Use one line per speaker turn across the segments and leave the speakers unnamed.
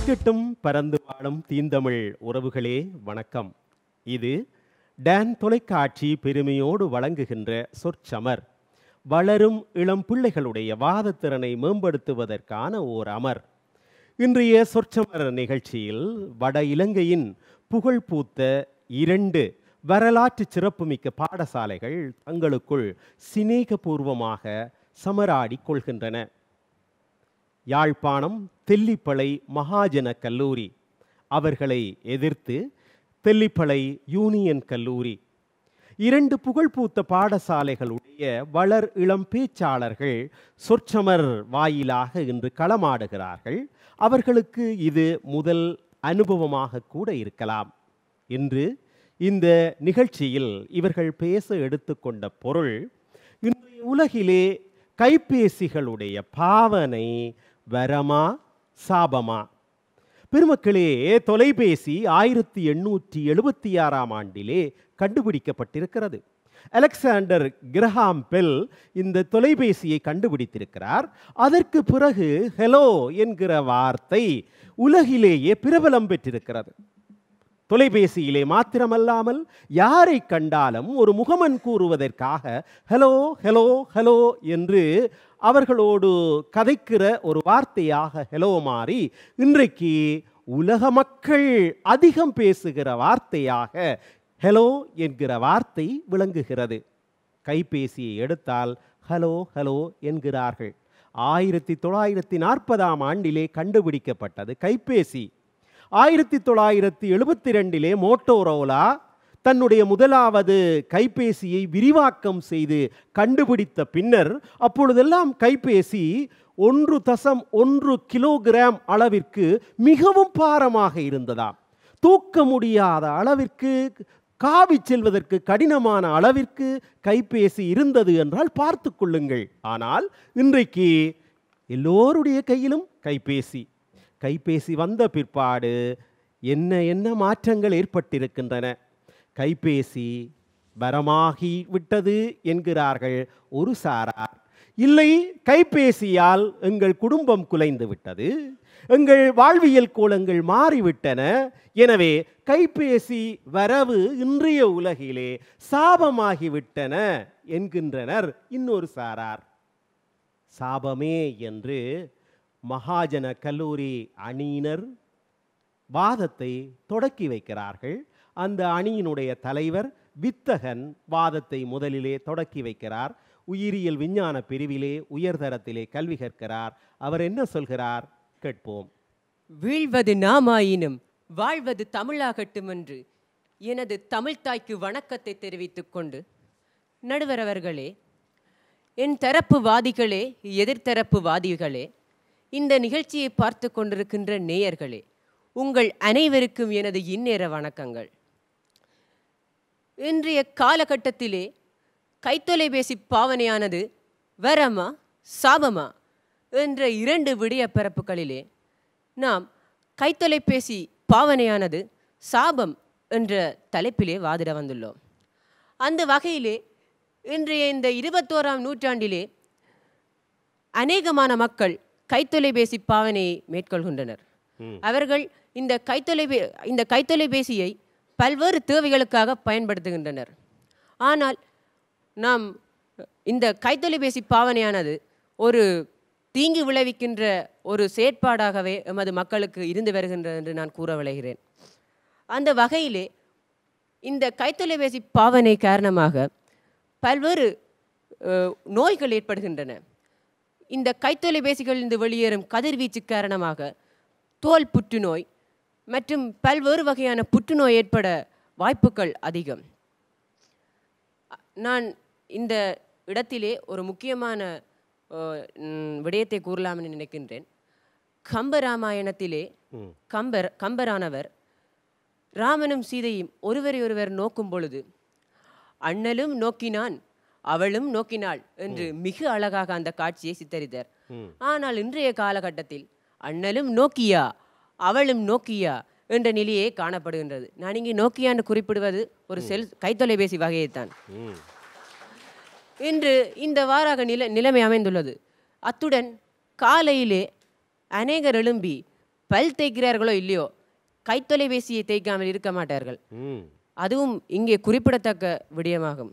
உலகெட்டும் பறந்து வாழும் தீந்தமிழ் உறவுகளே வணக்கம் இது டான் தொலைக்காட்சி பெருமையோடு வழங்குகின்ற சொற்சமர் வளரும் இளம் பிள்ளைகளுடைய வாதத்திறனை மேம்படுத்துவதற்கான ஓர் அமர் இன்றைய சொற்சமர் நிகழ்ச்சியில் வட இலங்கையின் புகழ்பூத்த இரண்டு வரலாற்று சிறப்புமிக்க பாடசாலைகள் தங்களுக்குள் சிநேகபூர்வமாக சமராடிக் கொள்கின்றன யாழ்ப்பாணம் தெல்லிப்பளை மகாஜன கல்லூரி அவர்களை எதிர்த்து தெல்லிப்பளை யூனியன் கல்லூரி இரண்டு புகழ்பூத்த பாடசாலைகளுடைய வளர் இளம் பேச்சாளர்கள் சொற்சமர் வாயிலாக இன்று களமாடுகிறார்கள் அவர்களுக்கு இது முதல் அனுபவமாக கூட இருக்கலாம் இன்று இந்த நிகழ்ச்சியில் இவர்கள் பேச எடுத்துக்கொண்ட பொருள் இன்றைய உலகிலே கைபேசிகளுடைய பாவனை வரமா சாபமா பெருமக்களே தொலைபேசி ஆயிரத்தி எண்ணூற்றி எழுபத்தி ஆறாம் ஆண்டிலே கண்டுபிடிக்கப்பட்டிருக்கிறது அலெக்சாண்டர் கிரஹாம் பெல் இந்த தொலைபேசியை கண்டுபிடித்திருக்கிறார் அதற்கு பிறகு ஹெலோ என்கிற வார்த்தை உலகிலேயே பிரபலம் பெற்றிருக்கிறது தொலைபேசியிலே மாத்திரமல்லாமல் யாரை கண்டாலும் ஒரு முகமன் கூறுவதற்காக ஹலோ ஹலோ ஹலோ என்று அவர்களோடு கதைக்கிற ஒரு வார்த்தையாக ஹெலோ மாறி இன்றைக்கு உலக மக்கள் அதிகம் பேசுகிற வார்த்தையாக ஹலோ என்கிற வார்த்தை விளங்குகிறது கைபேசியை எடுத்தால் ஹலோ ஹலோ என்கிறார்கள் ஆயிரத்தி தொள்ளாயிரத்தி நாற்பதாம் ஆண்டிலே கண்டுபிடிக்கப்பட்டது கைபேசி ஆயிரத்தி தொள்ளாயிரத்தி எழுபத்தி ரெண்டிலே மோட்டோரோலா தன்னுடைய முதலாவது கைபேசியை விரிவாக்கம் செய்து கண்டுபிடித்த பின்னர் அப்பொழுதெல்லாம் கைபேசி ஒன்று தசம் ஒன்று கிலோகிராம் அளவிற்கு மிகவும் பாரமாக இருந்ததாம் தூக்க முடியாத அளவிற்கு காவி செல்வதற்கு கடினமான அளவிற்கு கைபேசி இருந்தது என்றால் பார்த்து கொள்ளுங்கள் ஆனால் இன்றைக்கு எல்லோருடைய கையிலும் கைபேசி கைபேசி வந்த பிற்பாடு என்ன என்ன மாற்றங்கள் ஏற்பட்டிருக்கின்றன கைபேசி வரமாகி விட்டது என்கிறார்கள் ஒரு சாரார் இல்லை கைபேசியால் எங்கள் குடும்பம் குலைந்து விட்டது எங்கள் வாழ்வியல் கோலங்கள் மாறிவிட்டன எனவே கைபேசி வரவு இன்றைய உலகிலே சாபமாகிவிட்டன என்கின்றனர் இன்னொரு சாரார் சாபமே என்று மகாஜன கல்லூரி அணியினர் வாதத்தை தொடக்கி வைக்கிறார்கள் அந்த அணியினுடைய தலைவர் வித்தகன் வாதத்தை முதலிலே தொடக்கி வைக்கிறார் உயிரியல் விஞ்ஞான பிரிவிலே உயர்தரத்திலே கல்வி கற்கிறார் அவர் என்ன சொல்கிறார் கேட்போம்
வீழ்வது நாமாயினும் வாழ்வது தமிழாகட்டும் என்று எனது தமிழ்த்தாய்க்கு வணக்கத்தை தெரிவித்துக் கொண்டு நடுவர் அவர்களே என் தரப்பு வாதிகளே எதிர்த்தரப்பு வாதிகளே இந்த நிகழ்ச்சியை பார்த்து கொண்டிருக்கின்ற நேயர்களே உங்கள் அனைவருக்கும் எனது இந்நேர வணக்கங்கள் இன்றைய காலகட்டத்திலே கைத்தொலைபேசி பாவனையானது வரமா சாபமா என்ற இரண்டு விடய பரப்புகளிலே நாம் கைத்தொலைபேசி பாவனையானது சாபம் என்ற தலைப்பிலே வாதிட வந்துள்ளோம் அந்த வகையிலே இன்றைய இந்த இருபத்தோராம் நூற்றாண்டிலே அநேகமான மக்கள் கைத்தொலைபேசி பாவனையை மேற்கொள்கின்றனர் அவர்கள் இந்த கைத்தொலைபே இந்த கைத்தொலைபேசியை பல்வேறு தேவைகளுக்காக பயன்படுத்துகின்றனர் ஆனால் நாம் இந்த கைத்தொலைபேசி பாவனையானது ஒரு தீங்கு விளைவிக்கின்ற ஒரு செயற்பாடாகவே எமது மக்களுக்கு இருந்து வருகின்றது என்று நான் கூற விளைகிறேன் அந்த வகையிலே இந்த கைத்தொலைபேசி பாவனை காரணமாக பல்வேறு அஹ், நோய்கள் ஏற்படுகின்றன இந்த கைத்தொலைபேசிகளிலிருந்து வெளியேறும் கதிர்வீச்சு காரணமாக தோல் புற்றுநோய் மற்றும் பல்வேறு வகையான புற்றுநோய் ஏற்பட வாய்ப்புகள் அதிகம் அ- நான் இந்த இடத்திலே ஒரு முக்கியமான அஹ், ம், விடயத்தை கூறலாம்னு நினைக்கின்றேன் கம்பராமாயணத்திலே கம்பர் கம்பரானவர் ராமனும் சீதையும் ஒருவரை ஒருவர் நோக்கும் பொழுது அண்ணலும் நோக்கினான் அவளும் நோக்கினாள் என்று மிக அழகாக அந்த காட்சியை சித்தரித்தார் ஆனால் இன்றைய காலகட்டத்தில் அண்ணலும் நோக்கியா அவளும் நோக்கியா என்ற நிலையே காணப்படுகின்றது நான் இங்கே நோக்கியான்னு குறிப்பிடுவது ஒரு செல் கைத்தொலைபேசி வகையைத்தான் இன்று இந்த வாராக நில நிலைமை அமைந்துள்ளது அத்துடன் காலையிலே அநேகர் எழும்பி பல் தேய்க்கிறார்களோ இல்லையோ கைத்தொலைபேசியை தேய்க்காமல் இருக்க மாட்டார்கள்
ம்
அதுவும் இங்கே குறிப்பிடத்தக்க விடயமாகும்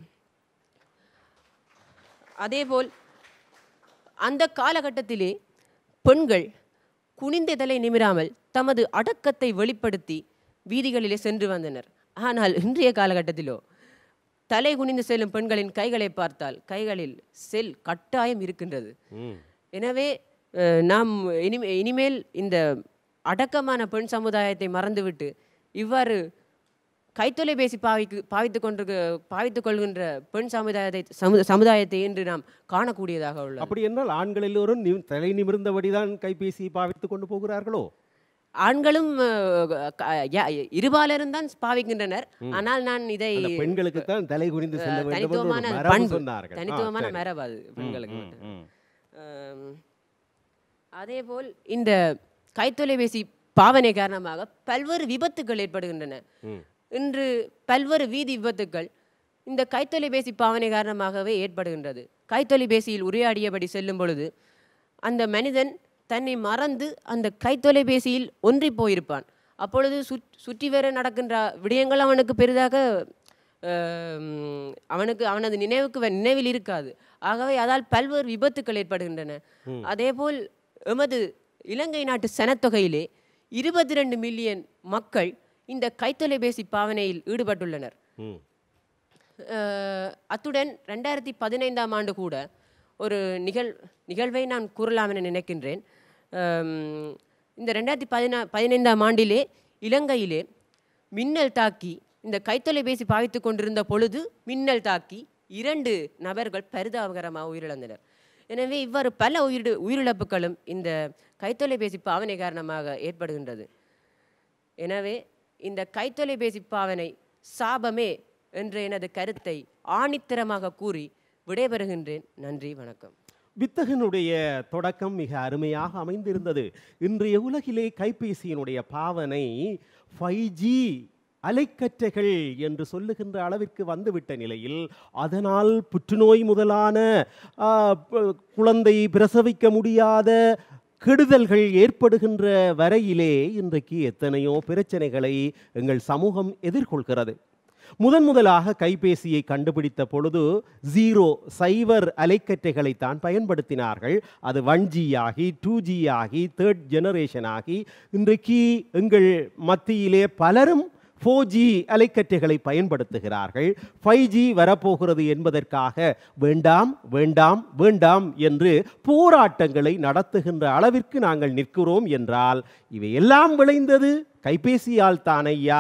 அதேபோல் அந்த காலகட்டத்திலே பெண்கள் குனிந்த தலை நிமிராமல் தமது அடக்கத்தை வெளிப்படுத்தி வீதிகளிலே சென்று வந்தனர் ஆனால் இன்றைய காலகட்டத்திலோ தலை குனிந்து செல்லும் பெண்களின் கைகளை பார்த்தால் கைகளில் செல் கட்டாயம் இருக்கின்றது
ம்
எனவே அஹ், நாம் இனிமே இனிமேல் இந்த அடக்கமான பெண் சமுதாயத்தை மறந்துவிட்டு இவ்வாறு கைத்தொலைபேசி பாவிக்கு பாவித்துக் கொண்டிருக்க பாவித்துக் கொள்கின்ற பெண் சமுதாயத்தை சமு சமுதாயத்தை என்று நாம் காணக்கூடியதாக உள்ளது
அப்படி என்றால் ஆண்கள் எல்லோரும் நி- தலை நிமிர்ந்தபடிதான் கைபேசி பாவித்துக் கொண்டு போகிறார்களோ
ஆண்களும் அஹ், க- ய- இருபாலரும் தான் பாவிக்கின்றனர் ஆனால் நான் இதை
அந்த பெண்களுக்கு தான் தலை குனிந்து செல்ல வேண்டும் என்று ஒரு
தனித்துவமான
மரபு
பண்பு
சொன்னார்கள் ஆ,
தனித்துவமான
சரி.
மரபு அது பெண்களுக்கு
ம்,
மட்டும்.
ம்.
ஆம், அதேபோல் இந்த கைத்தொலைபேசி பாவனை காரணமாக பல்வேறு விபத்துகள் ஏற்படுகின்றன
ம்.
இன்று பல்வேறு வீதி விபத்துக்கள் இந்த கைத்தொலைபேசி பாவனை காரணமாகவே ஏற்படுகின்றது கைத்தொலைபேசியில் உரையாடியபடி செல்லும் பொழுது அந்த மனிதன் தன்னை மறந்து அந்த கைத்தொலைபேசியில் ஒன்றி போயிருப்பான் அப்பொழுது சுற் சுற்றி வர நடக்கின்ற விடயங்கள் அவனுக்கு பெரிதாக ஆம், அவனுக்கு அவனது நினைவுக்கு வ- நினைவில் இருக்காது ஆகவே அதால் பல்வேறு விபத்துக்கள் ஏற்படுகின்றன அதேபோல் எமது இலங்கை நாட்டு சனத்தொகையிலே இருபத்தி ரெண்டு மில்லியன் மக்கள் இந்த கைத்தொலைபேசி பாவனையில் ஈடுபட்டுள்ளனர்
ம்.
அஹ், அத்துடன் ரெண்டாயிரத்தி பதினைந்தாம் ஆண்டு கூட ஒரு நிகழ் நிகழ்வை நான் கூறலாம் என நினைக்கின்றேன் அம், இந்த ரெண்டாயிரத்தி பதினா பதினைந்தாம் ஆண்டிலே இலங்கையிலே மின்னல் தாக்கி இந்த கைத்தொலைபேசி பாவித்துக் கொண்டிருந்த பொழுது மின்னல் தாக்கி இரண்டு நபர்கள் பரிதாபகரமாக உயிரிழந்தனர் எனவே இவ்வாறு பல உயிரிழு உயிரிழப்புகளும் இந்த கைத்தொலைபேசி பாவனை காரணமாக ஏற்படுகின்றது எனவே இந்த கைத்தொலைபேசி பாவனை சாபமே என்ற எனது கருத்தை ஆணித்தரமாக கூறி விடைபெறுகின்றேன் நன்றி வணக்கம்
வித்தகனுடைய தொடக்கம் மிக அருமையாக அமைந்திருந்தது இன்றைய உலகிலே கைபேசியினுடைய பாவனை ஃபைவ் ஜி அலைக்கற்றைகள் என்று சொல்லுகின்ற அளவிற்கு வந்துவிட்ட நிலையில் அதனால் புற்றுநோய் முதலான ஆ, ப- குழந்தை பிரசவிக்க முடியாத கெடுதல்கள் ஏற்படுகின்ற வரையிலே இன்றைக்கு எத்தனையோ பிரச்சனைகளை எங்கள் சமூகம் எதிர்கொள்கிறது முதன் முதலாக கைபேசியை கண்டுபிடித்த பொழுது ஜீரோ சைவர் அலைக்கற்றைகளைத்தான் பயன்படுத்தினார்கள் அது ஒன் ஜி ஆகி டூ ஜி ஆகி தேர்ட் ஜெனரேஷன் ஆகி இன்றைக்கு எங்கள் மத்தியிலே பலரும் ஃபோர் ஜி அலைக்கற்றைகளை பயன்படுத்துகிறார்கள் ஃபைவ் ஜி வரப்போகிறது என்பதற்காக வேண்டாம் வேண்டாம் வேண்டாம் என்று போராட்டங்களை நடத்துகின்ற அளவிற்கு நாங்கள் நிற்கிறோம் என்றால் இவை எல்லாம் விளைந்தது கைபேசியால் தான் ஐயா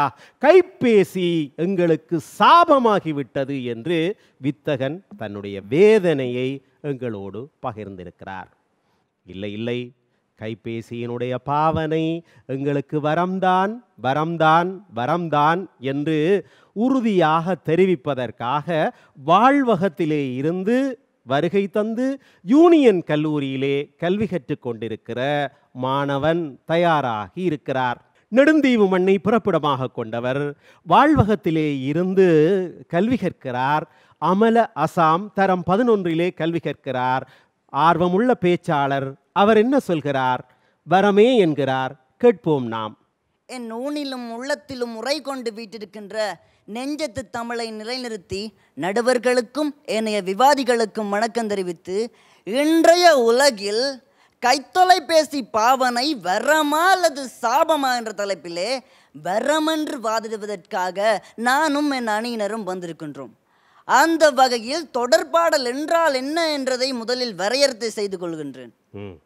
கைபேசி எங்களுக்கு சாபமாகிவிட்டது என்று வித்தகன் தன்னுடைய வேதனையை எங்களோடு பகிர்ந்திருக்கிறார் இல்லை இல்லை கைபேசியினுடைய பாவனை எங்களுக்கு வரம்தான் வரம்தான் வரம்தான் என்று உறுதியாக தெரிவிப்பதற்காக வாழ்வகத்திலே இருந்து வருகை தந்து யூனியன் கல்லூரியிலே கல்வி கற்றுக் கொண்டிருக்கிற மாணவன் தயாராகி இருக்கிறார் நெடுந்தீவு மண்ணை பிறப்பிடமாக கொண்டவர் வாழ்வகத்திலே இருந்து கல்வி கற்கிறார் அமல அசாம் தரம் பதினொன்றிலே கல்வி கற்கிறார் ஆர்வமுள்ள பேச்சாளர் அவர் என்ன சொல்கிறார் வரமே என்கிறார் கேட்போம் நாம்
என் ஊனிலும் உள்ளத்திலும் உரை கொண்டு வீட்டிருக்கின்ற நெஞ்சத்து தமிழை நிலைநிறுத்தி நடுவர்களுக்கும் ஏனைய விவாதிகளுக்கும் வணக்கம் தெரிவித்து இன்றைய உலகில் கைத்தொலைபேசி பாவனை வரமா அல்லது சாபமா என்ற தலைப்பிலே வரமென்று வாதிடுவதற்காக நானும் என் அணியினரும் வந்திருக்கின்றோம் அந்த வகையில் தொடர்பாடல் என்றால் என்ன என்றதை முதலில் வரையறுத்து செய்து கொள்கின்றேன்
ம்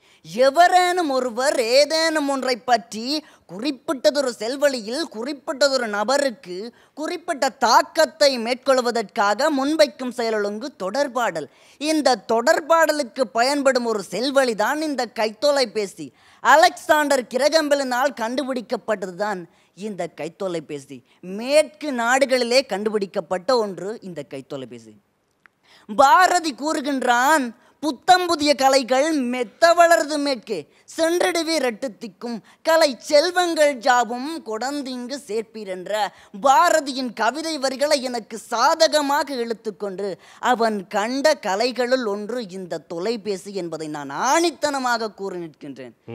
எவரேனும் ஒருவர் ஏதேனும் ஒன்றை பற்றி குறிப்பிட்டதொரு செல்வழியில் குறிப்பிட்டதொரு நபருக்கு குறிப்பிட்ட தாக்கத்தை மேற்கொள்வதற்காக முன்வைக்கும் செயலொழுங்கு தொடர்பாடல் இந்த தொடர்பாடலுக்கு பயன்படும் ஒரு செல்வழிதான் இந்த கைத்தொலைபேசி அலெக்சாண்டர் கிரகம்பெலினால் கண்டுபிடிக்கப்பட்டதுதான் இந்த கைத்தொலைபேசி மேற்கு நாடுகளிலே கண்டுபிடிக்கப்பட்ட ஒன்று இந்த கைத்தொலைபேசி பாரதி கூறுகின்றான் புத்தம் புதிய கலைகள் மெத்த வளர்து மேற்கே சென்றடுவே திக்கும் கலை செல்வங்கள் ஜாவும் கொடந்திங்கு சேர்ப்பீர் என்ற பாரதியின் கவிதை வரிகளை எனக்கு சாதகமாக இழுத்துக்கொண்டு அவன் கண்ட கலைகளுள் ஒன்று இந்த தொலைபேசி என்பதை நான் ஆணித்தனமாக கூறி நிற்கின்றேன்
ம்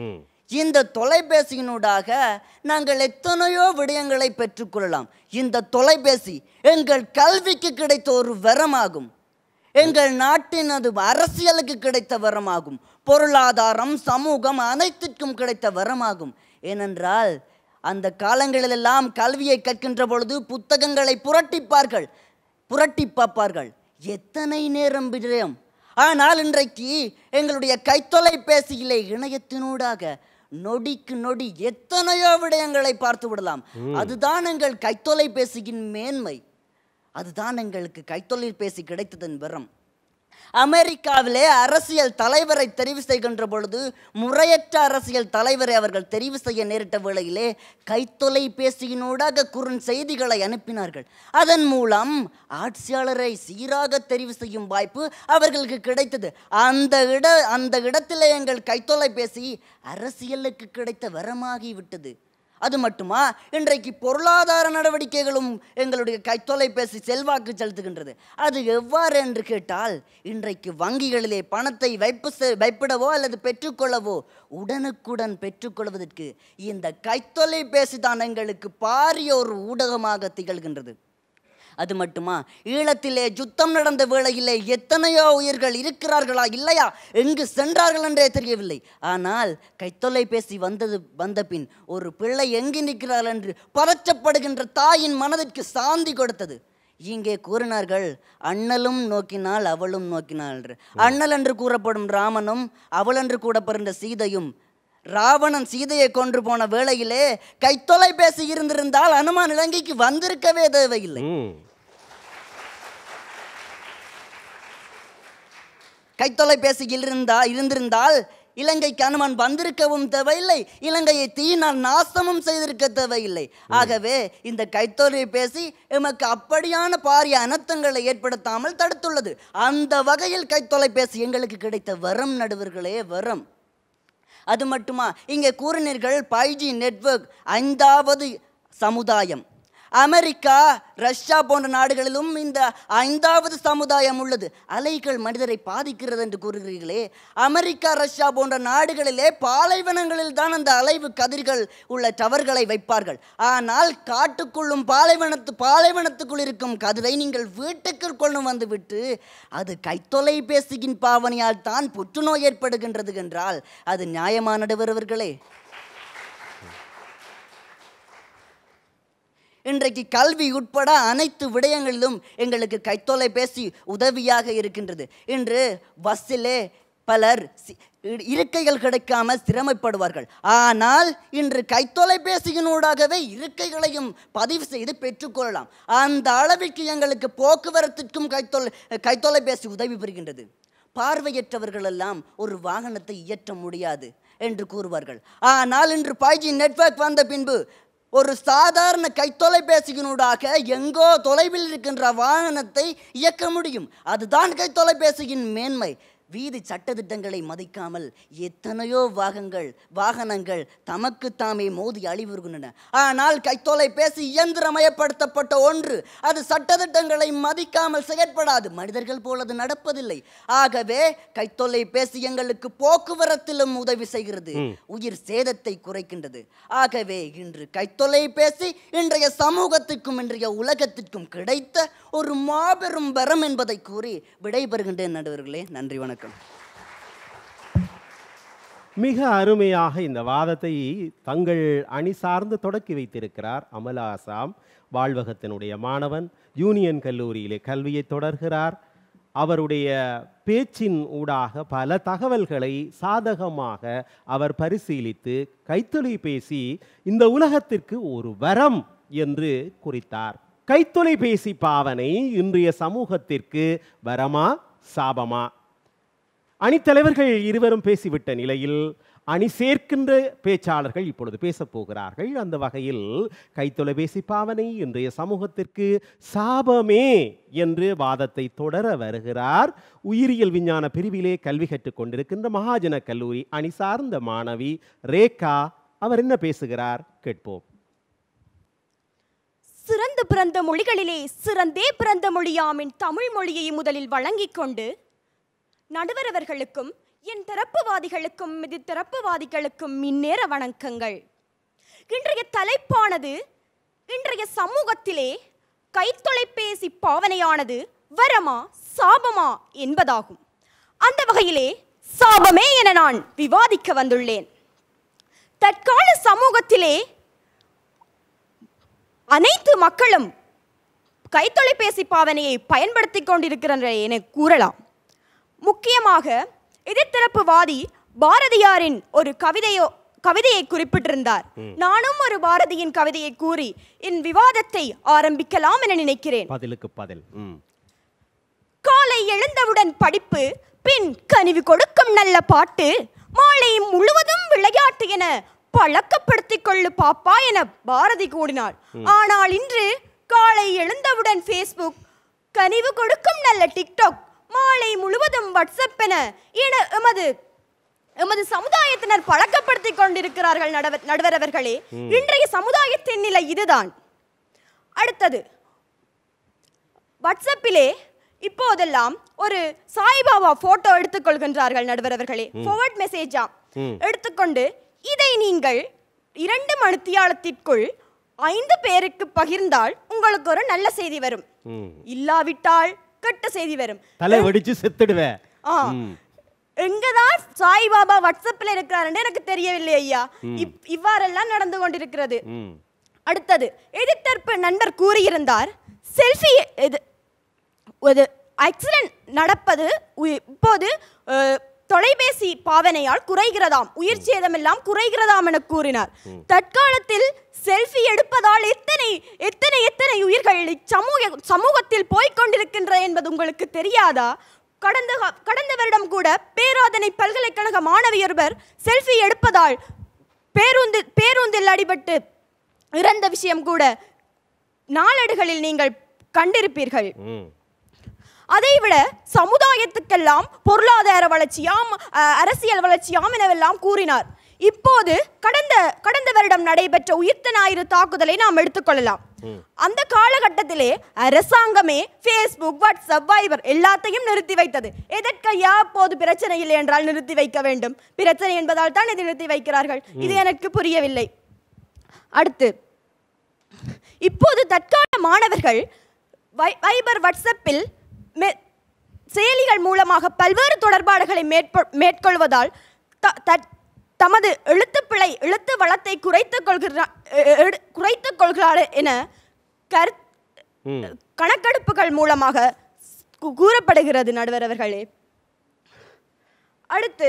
இந்த தொலைபேசியினூடாக நாங்கள் எத்தனையோ விடயங்களை பெற்றுக்கொள்ளலாம் இந்த தொலைபேசி எங்கள் கல்விக்கு கிடைத்த ஒரு வரமாகும் எங்கள் நாட்டினது அரசியலுக்கு கிடைத்த வரமாகும் பொருளாதாரம் சமூகம் அனைத்திற்கும் கிடைத்த வரமாகும் ஏனென்றால் அந்த காலங்களிலெல்லாம் கல்வியை கற்கின்ற பொழுது புத்தகங்களை புரட்டிப்பார்கள் புரட்டி பார்ப்பார்கள் எத்தனை நேரம் விடயம் ஆனால் இன்றைக்கு எங்களுடைய கைத்தொலைபேசியிலே இணையத்தினூடாக நொடிக்கு நொடி எத்தனையோ விடயங்களை பார்த்து விடலாம் அதுதான் எங்கள் கைத்தொலைபேசியின் மேன்மை அதுதான் எங்களுக்கு கைத்தொலைபேசி கிடைத்ததன் வரம் அமெரிக்காவிலே அரசியல் தலைவரை தெரிவு செய்கின்ற பொழுது முறையற்ற அரசியல் தலைவரை அவர்கள் தெரிவு செய்ய நேரிட்ட வேளையிலே கைத்தொலைபேசியினூடாக குறுஞ் செய்திகளை அனுப்பினார்கள் அதன் மூலம் ஆட்சியாளரை சீராக தெரிவு செய்யும் வாய்ப்பு அவர்களுக்கு கிடைத்தது அந்த இட அந்த இடத்திலே எங்கள் கைத்தொலைபேசி அரசியலுக்கு கிடைத்த வரமாகி விட்டது அது மட்டுமா இன்றைக்கு பொருளாதார நடவடிக்கைகளும் எங்களுடைய கைத்தொலைபேசி செல்வாக்கு செலுத்துகின்றது அது எவ்வாறு என்று கேட்டால் இன்றைக்கு வங்கிகளிலே பணத்தை வைப்பு செ- வைப்பிடவோ அல்லது பெற்றுக்கொள்ளவோ உடனுக்குடன் பெற்றுக்கொள்வதற்கு இந்த கைத்தொலைபேசி தான் எங்களுக்கு பாரிய ஒரு ஊடகமாக திகழ்கின்றது அது மட்டுமா ஈழத்திலே யுத்தம் நடந்த வேளையிலே எத்தனையோ உயிர்கள் இருக்கிறார்களா இல்லையா எங்கு சென்றார்கள் என்றே தெரியவில்லை ஆனால் கைத்தொலைபேசி வந்தது வந்த பின் ஒரு பிள்ளை எங்கு நிற்கிறாள் என்று பதற்றப்படுகின்ற தாயின் மனதிற்கு சாந்தி கொடுத்தது இங்கே கூறினார்கள் அண்ணலும் நோக்கினாள் அவளும் நோக்கினாள் என்று அண்ணல் என்று கூறப்படும் ராமனும் அவள் என்று கூறப்படுகின்ற சீதையும் ராவணன் சீதையை கொன்று போன வேளையிலே கைத்தொலைபேசி இருந்திருந்தால் அனுமான் இலங்கைக்கு வந்திருக்கவே தேவையில்லை
ம்
கைத்தொலைபேசியில் இருந்தா இருந்திருந்தால் இலங்கைக்கு அனுமன் வந்திருக்கவும் தேவையில்லை இலங்கையை தீயினால் நாசமும் செய்திருக்க தேவையில்லை ஆகவே இந்த கைத்தொலைபேசி எமக்கு அப்படியான பாரிய அனர்த்தங்களை ஏற்படுத்தாமல் தடுத்துள்ளது அந்த வகையில் கைத்தொலைபேசி எங்களுக்கு கிடைத்த வரம் நடுவர்களே வரம் அது மட்டுமா இங்கே கூறினீர்கள் ஃபைவ் ஜி நெட்வொர்க் ஐந்தாவது சமுதாயம் அமெரிக்கா ரஷ்யா போன்ற நாடுகளிலும் இந்த ஐந்தாவது சமுதாயம் உள்ளது அலைகள் மனிதரை பாதிக்கிறது என்று கூறுகிறீர்களே அமெரிக்கா ரஷ்யா போன்ற நாடுகளிலே பாலைவனங்களில் தான் அந்த அலைவு கதிர்கள் உள்ள டவர்களை வைப்பார்கள் ஆனால் காட்டுக்குள்ளும் பாலைவனத்து பாலைவனத்துக்குள் இருக்கும் கதிரை நீங்கள் வீட்டுக்குள் கொண்டு வந்து விட்டு அது கைத்தொலைபேசியின் பாவனையால் தான் புற்றுநோய் ஏற்படுகின்றது என்றால் அது நியாயமானவர்களே இன்றைக்கு கல்வி உட்பட அனைத்து விடயங்களிலும் எங்களுக்கு கைத்தொலைபேசி உதவியாக இருக்கின்றது இன்று பஸ்ஸிலே பலர் சி- இ- இருக்கைகள் கிடைக்காமல் சிரமப்படுவார்கள் ஆனால் இன்று கைத்தொலைபேசியினூடாகவே இருக்கைகளையும் பதிவு செய்து பெற்றுக்கொள்ளலாம் அந்த அளவிற்கு எங்களுக்கு போக்குவரத்திற்கும் கைத்தொலை கைத்தொலைபேசி உதவி புரிகின்றது பார்வையற்றவர்கள் எல்லாம் ஒரு வாகனத்தை இயற்ற முடியாது என்று கூறுவார்கள் ஆனால் இன்று ஃபைவ் ஜி நெட்வொர்க் வந்த பின்பு ஒரு சாதாரண கைத்தொலைபேசியினூடாக எங்கோ தொலைவில் இருக்கின்ற வாகனத்தை இயக்க முடியும் அதுதான் கைத்தொலைபேசியின் மேன்மை வீதி சட்டதிட்டங்களை மதிக்காமல் எத்தனையோ வாகங்கள் வாகனங்கள் தமக்கு தாமே மோதி அழிவுறுகின்றன ஆனால் கைத்தொலைபேசி இயந்திரமயப்படுத்தப்பட்ட ஒன்று அது சட்டதிட்டங்களை மதிக்காமல் செயற்படாது மனிதர்கள் போல் அது நடப்பதில்லை ஆகவே கைத்தொலைபேசி எங்களுக்கு போக்குவரத்திலும் உதவி செய்கிறது உயிர் சேதத்தை குறைக்கின்றது ஆகவே இன்று கைத்தொலைபேசி இன்றைய சமூகத்திற்கும் இன்றைய உலகத்திற்கும் கிடைத்த ஒரு மாபெரும் வரம் என்பதை கூறி விடைபெறுகின்றேன் நடுவர்களே நன்றி வணக்கம்
மிக அருமையாக இந்த வாதத்தை தங்கள் அணி சார்ந்து தொடக்கி வைத்திருக்கிறார் அமலா ஆசாம் வாழ்வகத்தினுடைய மாணவன் யூனியன் கல்லூரியிலே கல்வியை தொடர்கிறார் அவருடைய பேச்சின் ஊடாக பல தகவல்களை சாதகமாக அவர் பரிசீலித்து கைத்தொலைபேசி இந்த உலகத்திற்கு ஒரு வரம் என்று குறித்தார் கைத்தொலைபேசி பாவனை இன்றைய சமூகத்திற்கு வரமா சாபமா அணித்தலைவர்கள் இருவரும் பேசிவிட்ட நிலையில் அணி சேர்க்கின்ற பேச்சாளர்கள் இப்பொழுது பேசப் போகிறார்கள் அந்த வகையில் கைத்தொலைபேசி பாவனை இன்றைய சமூகத்திற்கு சாபமே என்று வாதத்தை தொடர வருகிறார் உயிரியல் விஞ்ஞான பிரிவிலே கல்வி கற்றுக் கொண்டிருக்கின்ற மகாஜன கல்லூரி அணி சார்ந்த மாணவி ரேகா அவர் என்ன பேசுகிறார் கேட்போம்
சிறந்து பிறந்த மொழிகளிலே சிறந்தே பிறந்த மொழியாமின் தமிழ் மொழியை முதலில் வழங்கிக் கொண்டு நடுவரவர்களுக்கும் என் தரப்புவாதிகளுக்கும் இது தரப்புவாதிகளுக்கும் இந்நேர வணக்கங்கள் இன்றைய தலைப்பானது இன்றைய சமூகத்திலே கைத்தொலைபேசி பாவனையானது வரமா சாபமா என்பதாகும் அந்த வகையிலே சாபமே என நான் விவாதிக்க வந்துள்ளேன் தற்கால சமூகத்திலே அனைத்து மக்களும் கைத்தொலைபேசி பாவனையை பயன்படுத்திக் கொண்டிருக்கின்றனர் என கூறலாம் முக்கியமாக எதிர்த்தரப்புவாதி பாரதியாரின் ஒரு கவிதையோ கவிதையை குறிப்பிட்டிருந்தார் நானும் ஒரு பாரதியின் கவிதையை கூறி என் விவாதத்தை ஆரம்பிக்கலாம் என நினைக்கிறேன்
பதிலுக்கு பதில் ம்
காலை எழுந்தவுடன் படிப்பு பின் கனிவு கொடுக்கும் நல்ல பாட்டு மாலை முழுவதும் விளையாட்டு என பழக்கப்படுத்திக் கொள்ளு பாப்பா என பாரதி கூறினார் ஆனால் இன்று காலை எழுந்தவுடன் ஃபேஸ்புக் கனிவு கொடுக்கும் நல்ல டிக்டாக் மாலை முழுவதும் வாட்ஸ்அப் என என எமது எமது சமுதாயத்தினர் பழக்கப்படுத்திக் கொண்டிருக்கிறார்கள் நடுவர் நடுவர் அவர்களே இன்றைய சமுதாயத்தின் நிலை இதுதான் அடுத்தது வாட்ஸ்அப்பிலே இப்போதெல்லாம் ஒரு சாய்பாபா போட்டோ எடுத்துக்கொள்கின்றார்கள் நடுவர் அவர்களே forward மெசேஜா எடுத்துக்கொண்டு இதை நீங்கள் இரண்டு மணித்தியாலத்திற்குள் ஐந்து பேருக்கு பகிர்ந்தால் உங்களுக்கு ஒரு நல்ல செய்தி வரும்
ம்
இல்லாவிட்டால் கெட்ட செய்தி வரும்
தலை வெடிச்சு செத்துடுவேன்
ஆ எங்கதான் சாய்பாபா வாட்ஸ்அப்ல இருக்கிறாருன்னு எனக்கு தெரியவில்லை ஐயா இப்- இவ்வாறெல்லாம் நடந்து கொண்டிருக்கிறது
ம்
அடுத்தது எதிர்த்தரப்பு நண்பர் கூறியிருந்தார் செல்ஃபி இது ஒரு ஆக்சிடென்ட் நடப்பது உயி- இப்போது அஹ், தொலைபேசி பாவனையால் குறைகிறதாம் உயிர் சேதமெல்லாம் குறைகிறதாம் என கூறினார் தற்காலத்தில் செல்ஃபி எடுப்பதால் எத்தனை எத்தனை எத்தனை உயிர்கள் சமூக சமூகத்தில் போய்க் கொண்டிருக்கின்ற என்பது உங்களுக்கு தெரியாதா கடந்த கா- கடந்த வருடம் கூட பேராதனை பல்கலைக்கழக மாணவியொருவர் செல்ஃபி எடுப்பதால் பேருந்து பேருந்தில் அடிபட்டு இறந்த விஷயம் கூட நாளேடுகளில் நீங்கள் கண்டிருப்பீர்கள்
ம்
அதைவிட சமுதாயத்துக்கெல்லாம் பொருளாதார வளர்ச்சியாம் அஹ், அரசியல் வளர்ச்சியாம் எனவெல்லாம் கூறினார் இப்போது கடந்த கடந்த வருடம் நடைபெற்ற உயிர்த்த ஞாயிறு தாக்குதலை நாம் எடுத்துக்கொள்ளலாம் அந்த காலகட்டத்திலே அரசாங்கமே ஃபேஸ்புக் வாட்ஸ்அப் வைபர் எல்லாத்தையும் நிறுத்தி வைத்தது எதற்கையா அப்போது பிரச்சனை இல்லை என்றால் நிறுத்தி வைக்க வேண்டும் பிரச்சனை என்பதால் தான் இதை நிறுத்தி வைக்கிறார்கள் இது எனக்கு புரியவில்லை அடுத்து இப்போது தற்கால மாணவர்கள் வை- வைபர் வாட்ஸ்அப்பில் மெ- செயலிகள் மூலமாக பல்வேறு தொடர்பாடுகளை மேற்ப மேற்கொள்வதால் த- தட்- தமது எழுத்துப்பிழை எழுத்து வளத்தை குறைத்துக் கொள்கிறார் குறைத்துக் கொள்கிறார் என கரு
ம்
கணக்கெடுப்புகள் மூலமாக கூ- கூறப்படுகிறது நடுவர் அவர்களே அடுத்து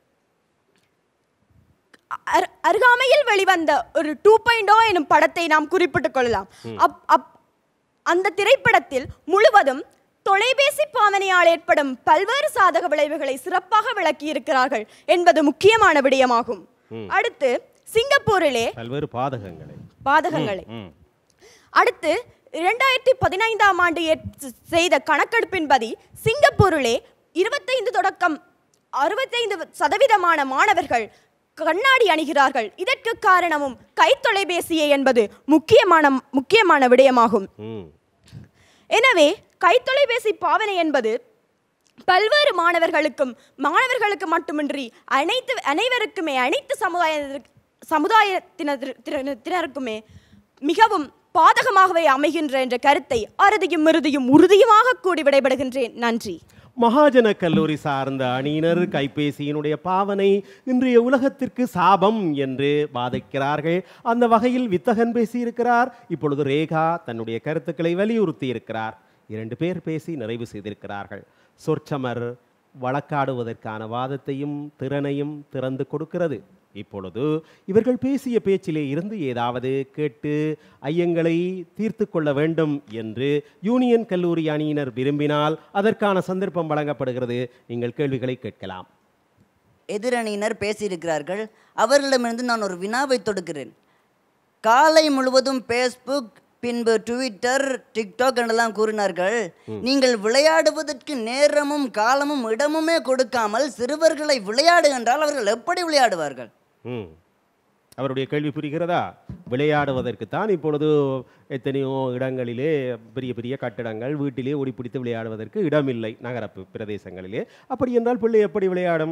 அரு- அருகாமையில் வெளிவந்த ஒரு டூ பாயிண்ட் எனும் படத்தை நாம் குறிப்பிட்டுக் கொள்ளலாம் அப் அப் அந்த திரைப்படத்தில் முழுவதும் தொலைபேசி பாவனையால் ஏற்படும் பல்வேறு சாதக விளைவுகளை சிறப்பாக விளக்கியிருக்கிறார்கள் என்பது முக்கியமான விடயமாகும் அடுத்து சிங்கப்பூரிலே
பல்வேறு பாதகங்களை
பாதகங்களை
ம்
அடுத்து இரண்டாயிரத்தி பதினைந்தாம் ஆண்டு ஏற்- செய்த கணக்கெடுப்பின்படி சிங்கப்பூரிலே இருபத்தைந்து தொடக்கம் அறுபத்தைந்து சதவீதமான மாணவர்கள் கண்ணாடி அணிகிறார்கள் இதற்கு காரணமும் கைத்தொலைபேசியே என்பது முக்கியமான முக்கியமான விடயமாகும்
ம்
எனவே கைத்தொலைபேசி பாவனை என்பது பல்வேறு மாணவர்களுக்கும் மாணவர்களுக்கு மட்டுமின்றி அனைத்து அனைவருக்குமே அனைத்து சமுதாய சமுதாயத்தினருக்குமே மிகவும் பாதகமாகவே அமைகின்ற என்ற கருத்தை அறுதியும் இறுதியும் உறுதியுமாக கூடி விடைபடுகின்றேன் நன்றி
மகாஜன கல்லூரி சார்ந்த அணியினர் கைபேசியினுடைய பாவனை இன்றைய உலகத்திற்கு சாபம் என்று வாதிக்கிறார்கள் அந்த வகையில் வித்தகன் பேசியிருக்கிறார் இப்பொழுது ரேகா தன்னுடைய கருத்துக்களை வலியுறுத்தி இருக்கிறார் இரண்டு பேர் பேசி நிறைவு செய்திருக்கிறார்கள் சொற்சமர் வழக்காடுவதற்கான வாதத்தையும் திறனையும் திறந்து கொடுக்கிறது இப்பொழுது இவர்கள் பேசிய பேச்சிலே இருந்து ஏதாவது கேட்டு ஐயங்களை தீர்த்து கொள்ள வேண்டும் என்று யூனியன் கல்லூரி அணியினர் விரும்பினால் அதற்கான சந்தர்ப்பம் வழங்கப்படுகிறது நீங்கள் கேள்விகளை கேட்கலாம்
எதிரணியினர் பேசியிருக்கிறார்கள் அவர்களிடமிருந்து நான் ஒரு வினாவை தொடுக்கிறேன் காலை முழுவதும் ஃபேஸ்புக் பின்பு ட்விட்டர் டிக்டாக் என்றெல்லாம் கூறினார்கள் நீங்கள் விளையாடுவதற்கு நேரமும் காலமும் இடமுமே கொடுக்காமல் சிறுவர்களை விளையாடு என்றால் அவர்கள் எப்படி விளையாடுவார்கள்
ம் அவருடைய கேள்வி புரிகிறதா விளையாடுவதற்கு தான் இப்பொழுது எத்தனையோ இடங்களிலே பெரிய பெரிய கட்டடங்கள் வீட்டிலே ஓடிப்பிடித்து விளையாடுவதற்கு இடமில்லை நகரப்பு பிரதேசங்களிலே அப்படி என்றால் பிள்ளை எப்படி விளையாடும்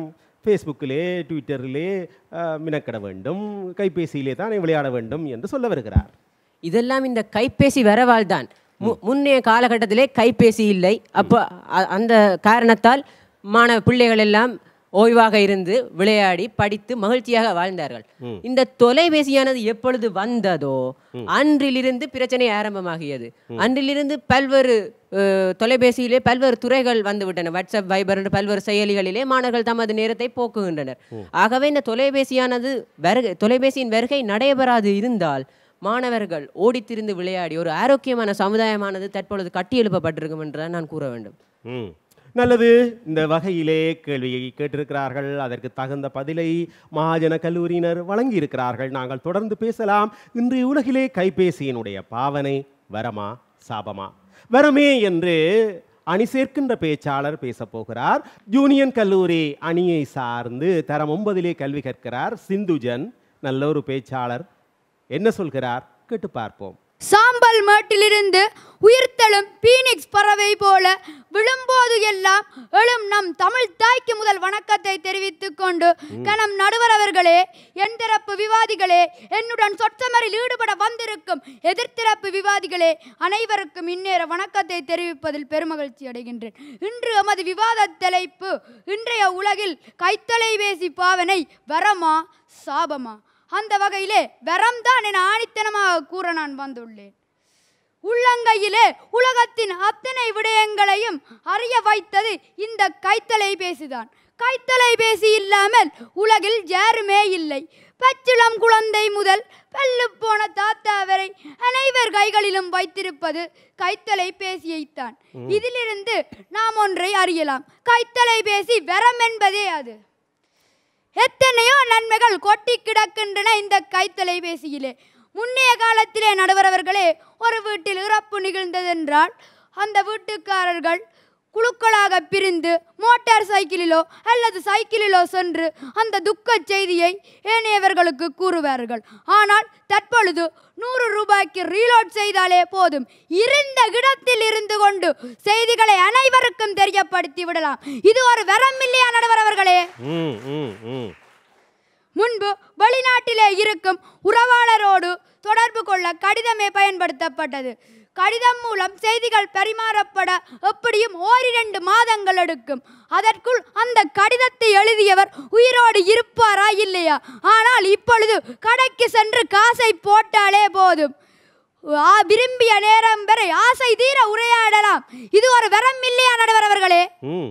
ஃபேஸ்புக்கிலே ட்விட்டரிலே அஹ், மினக்கிட வேண்டும் கைபேசியிலே தான் விளையாட வேண்டும் என்று சொல்ல வருகிறார்
இதெல்லாம் இந்த கைபேசி வரவால் தான் மு- முன்னைய காலகட்டத்திலே கைபேசி இல்லை அப்போ அ- அந்த காரணத்தால் மாணவ பிள்ளைகள் எல்லாம் ஓய்வாக இருந்து விளையாடி படித்து மகிழ்ச்சியாக வாழ்ந்தார்கள் இந்த தொலைபேசியானது எப்பொழுது வந்ததோ அன்றிலிருந்து பிரச்சனை ஆரம்பமாகியது அன்றிலிருந்து பல்வேறு அஹ், தொலைபேசியிலே பல்வேறு துறைகள் வந்துவிட்டன வாட்ஸ்அப் வைபர் என்று பல்வேறு செயலிகளிலே மாணவர்கள் தமது நேரத்தை போக்குகின்றனர் ஆகவே இந்த தொலைபேசியானது வருகை தொலைபேசியின் வருகை நடைபெறாது இருந்தால் மாணவர்கள் ஓடித்திரிந்து விளையாடி ஒரு ஆரோக்கியமான சமுதாயமானது தற்பொழுது கட்டி எழுப்பப்பட்டிருக்கும் என்றுதான் நான் கூற வேண்டும்
ம் நல்லது இந்த வகையிலே கேள்வியை கேட்டிருக்கிறார்கள் அதற்கு தகுந்த பதிலை மகாஜன கல்லூரியினர் வழங்கியிருக்கிறார்கள் நாங்கள் தொடர்ந்து பேசலாம் இன்றைய உலகிலே கைபேசியினுடைய பாவனை வரமா சாபமா வரமே என்று அணி சேர்க்கின்ற பேச்சாளர் பேசப் போகிறார் யூனியன் கல்லூரி அணியை சார்ந்து தரம் ஒன்பதிலே கல்வி கற்கிறார் சிந்துஜன் நல்ல ஒரு பேச்சாளர் என்ன சொல்கிறார் கேட்டு பார்ப்போம்
சாம்பல் மேட்டிலிருந்து உயிர்த்தெழும் பீனிக்ஸ் பறவை போல விழும்போது எல்லாம் எழும் நம் தமிழ் தாய்க்கு முதல் வணக்கத்தை தெரிவித்துக் கொண்டு கணம் நடுவர் அவர்களே என் தரப்பு விவாதிகளே என்னுடன் சொற்சமரில் ஈடுபட வந்திருக்கும் எதிர்த்தரப்பு விவாதிகளே அனைவருக்கும் இந்நேர வணக்கத்தை தெரிவிப்பதில் பெருமகிழ்ச்சி அடைகின்றேன் இன்று எமது விவாத தலைப்பு இன்றைய உலகில் கைத்தொலைபேசி பாவனை வரமா சாபமா அந்த வகையிலே வரம்தான் என ஆணித்தனமாக கூற நான் வந்துள்ளேன் உள்ளங்கையிலே உலகத்தின் அத்தனை விடயங்களையும் அறிய வைத்தது இந்த கைத்தலைபேசிதான் கைத்தலைபேசி இல்லாமல் உலகில் யாருமே இல்லை பச்சிளம் குழந்தை முதல் பல்லு போன தாத்தா வரை அனைவர் கைகளிலும் வைத்திருப்பது கைத்தலைபேசியைத்தான் இதிலிருந்து நாம் ஒன்றை அறியலாம் கைத்தலைபேசி வரம் என்பதே அது எத்தனையோ நன்மைகள் கொட்டி கிடக்கின்றன இந்த கைத்தொலைபேசியிலே முன்னைய காலத்திலே நடுவரவர்களே ஒரு வீட்டில் இறப்பு நிகழ்ந்ததென்றால் அந்த வீட்டுக்காரர்கள் குழுக்களாக பிரிந்து மோட்டார் சைக்கிளிலோ அல்லது சைக்கிளிலோ சென்று அந்த துக்கச் செய்தியை ஏனையவர்களுக்கு கூறுவார்கள் ஆனால் தற்பொழுது நூறு ரூபாய்க்கு ரீலோட் செய்தாலே போதும் இருந்த இடத்தில் இருந்து கொண்டு செய்திகளை அனைவருக்கும் தெரியப்படுத்தி விடலாம் இது ஒரு வரம் இல்லையா நடுவர் அவர்களே
ம் ம் ம்
முன்பு வெளிநாட்டிலே இருக்கும் உறவாளரோடு தொடர்பு கொள்ள கடிதமே பயன்படுத்தப்பட்டது கடிதம் மூலம் செய்திகள் பரிமாறப்பட எப்படியும் ஓரிரண்டு மாதங்கள் எடுக்கும் அதற்குள் அந்த கடிதத்தை எழுதியவர் உயிரோடு இருப்பாரா இல்லையா ஆனால் இப்பொழுது கடைக்கு சென்று காசை போட்டாலே போதும் ஆ, விரும்பிய நேரம் வரை ஆசை தீர உரையாடலாம் இது ஒரு வரம் இல்லையா நடுவர் அவர்களே
ம்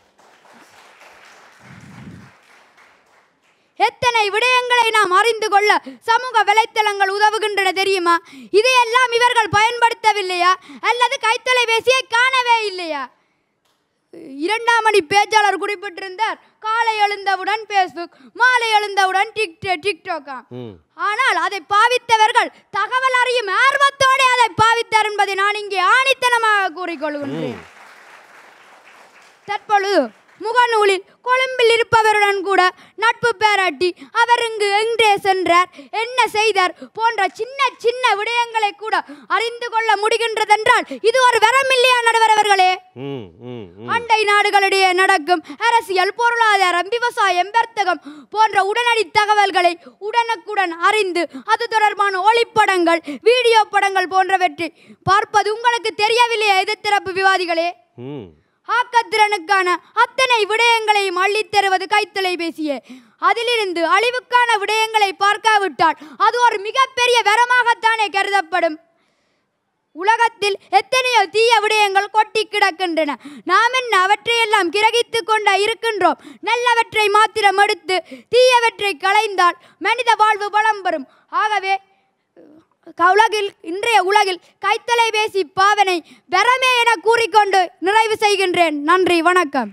எத்தனை விடயங்களை நாம் அறிந்து கொள்ள சமூக வலைத்தளங்கள் உதவுகின்றன தெரியுமா இதையெல்லாம் இவர்கள் பயன்படுத்தவில்லையா அல்லது கைத்தொலைபேசியை காணவே இல்லையா இரண்டாம் மணி பேச்சாளர் குறிப்பிட்டிருந்தார் காலை எழுந்தவுடன் ஃபேஸ்புக் மாலை எழுந்தவுடன் டிக்டாக் டிக்டாக்கா
ம்
ஆனால் அதை பாவித்தவர்கள் தகவல் அறியும் ஆர்வத்தோடு அதை பாவித்தார் என்பதை நான் இங்கே ஆணித்தனமாக கூறிக்கொள்கின்றேன் தற்பொழுது முகநூலில் கொழும்பில் இருப்பவருடன் கூட நட்பு பாராட்டி அவர் இங்கு எங்கே சென்றார் என்ன செய்தார் போன்ற சின்ன சின்ன விடயங்களை கூட அறிந்து கொள்ள முடிகின்றதென்றால் இது ஒரு வரமில்லையா நடுவர் அவர்களே
ம் ம் ம்
அண்டை நாடுகளிடையே நடக்கும் அரசியல் பொருளாதாரம் விவசாயம் வர்த்தகம் போன்ற உடனடி தகவல்களை உடனுக்குடன் அறிந்து அது தொடர்பான ஒளிப்படங்கள் வீடியோ படங்கள் போன்றவற்றை பார்ப்பது உங்களுக்கு தெரியவில்லையா எதிர்த்தரப்பு விவாதிகளே
ம்
ஆக்கத்திறனுக்கான அத்தனை விடயங்களையும் அள்ளித் தருவது கைத்தொலைபேசியே அதிலிருந்து அழிவுக்கான விடயங்களை பார்க்காவிட்டால் அது ஒரு மிகப்பெரிய வரமாகத்தானே கருதப்படும் உலகத்தில் எத்தனையோ தீய விடயங்கள் கொட்டி கிடக்கின்றன நாம் என்ன அவற்றையெல்லாம் கிரகித்துக் கொண்டா இருக்கின்றோம் நல்லவற்றை மாத்திரம் எடுத்து தீயவற்றை களைந்தால் மனித வாழ்வு வளம் பெறும் ஆகவே க- உலகில் இன்றைய உலகில் கைத்தலைபேசி பாவனை வரமே என கூறிக்கொண்டு நிறைவு செய்கின்றேன் நன்றி வணக்கம்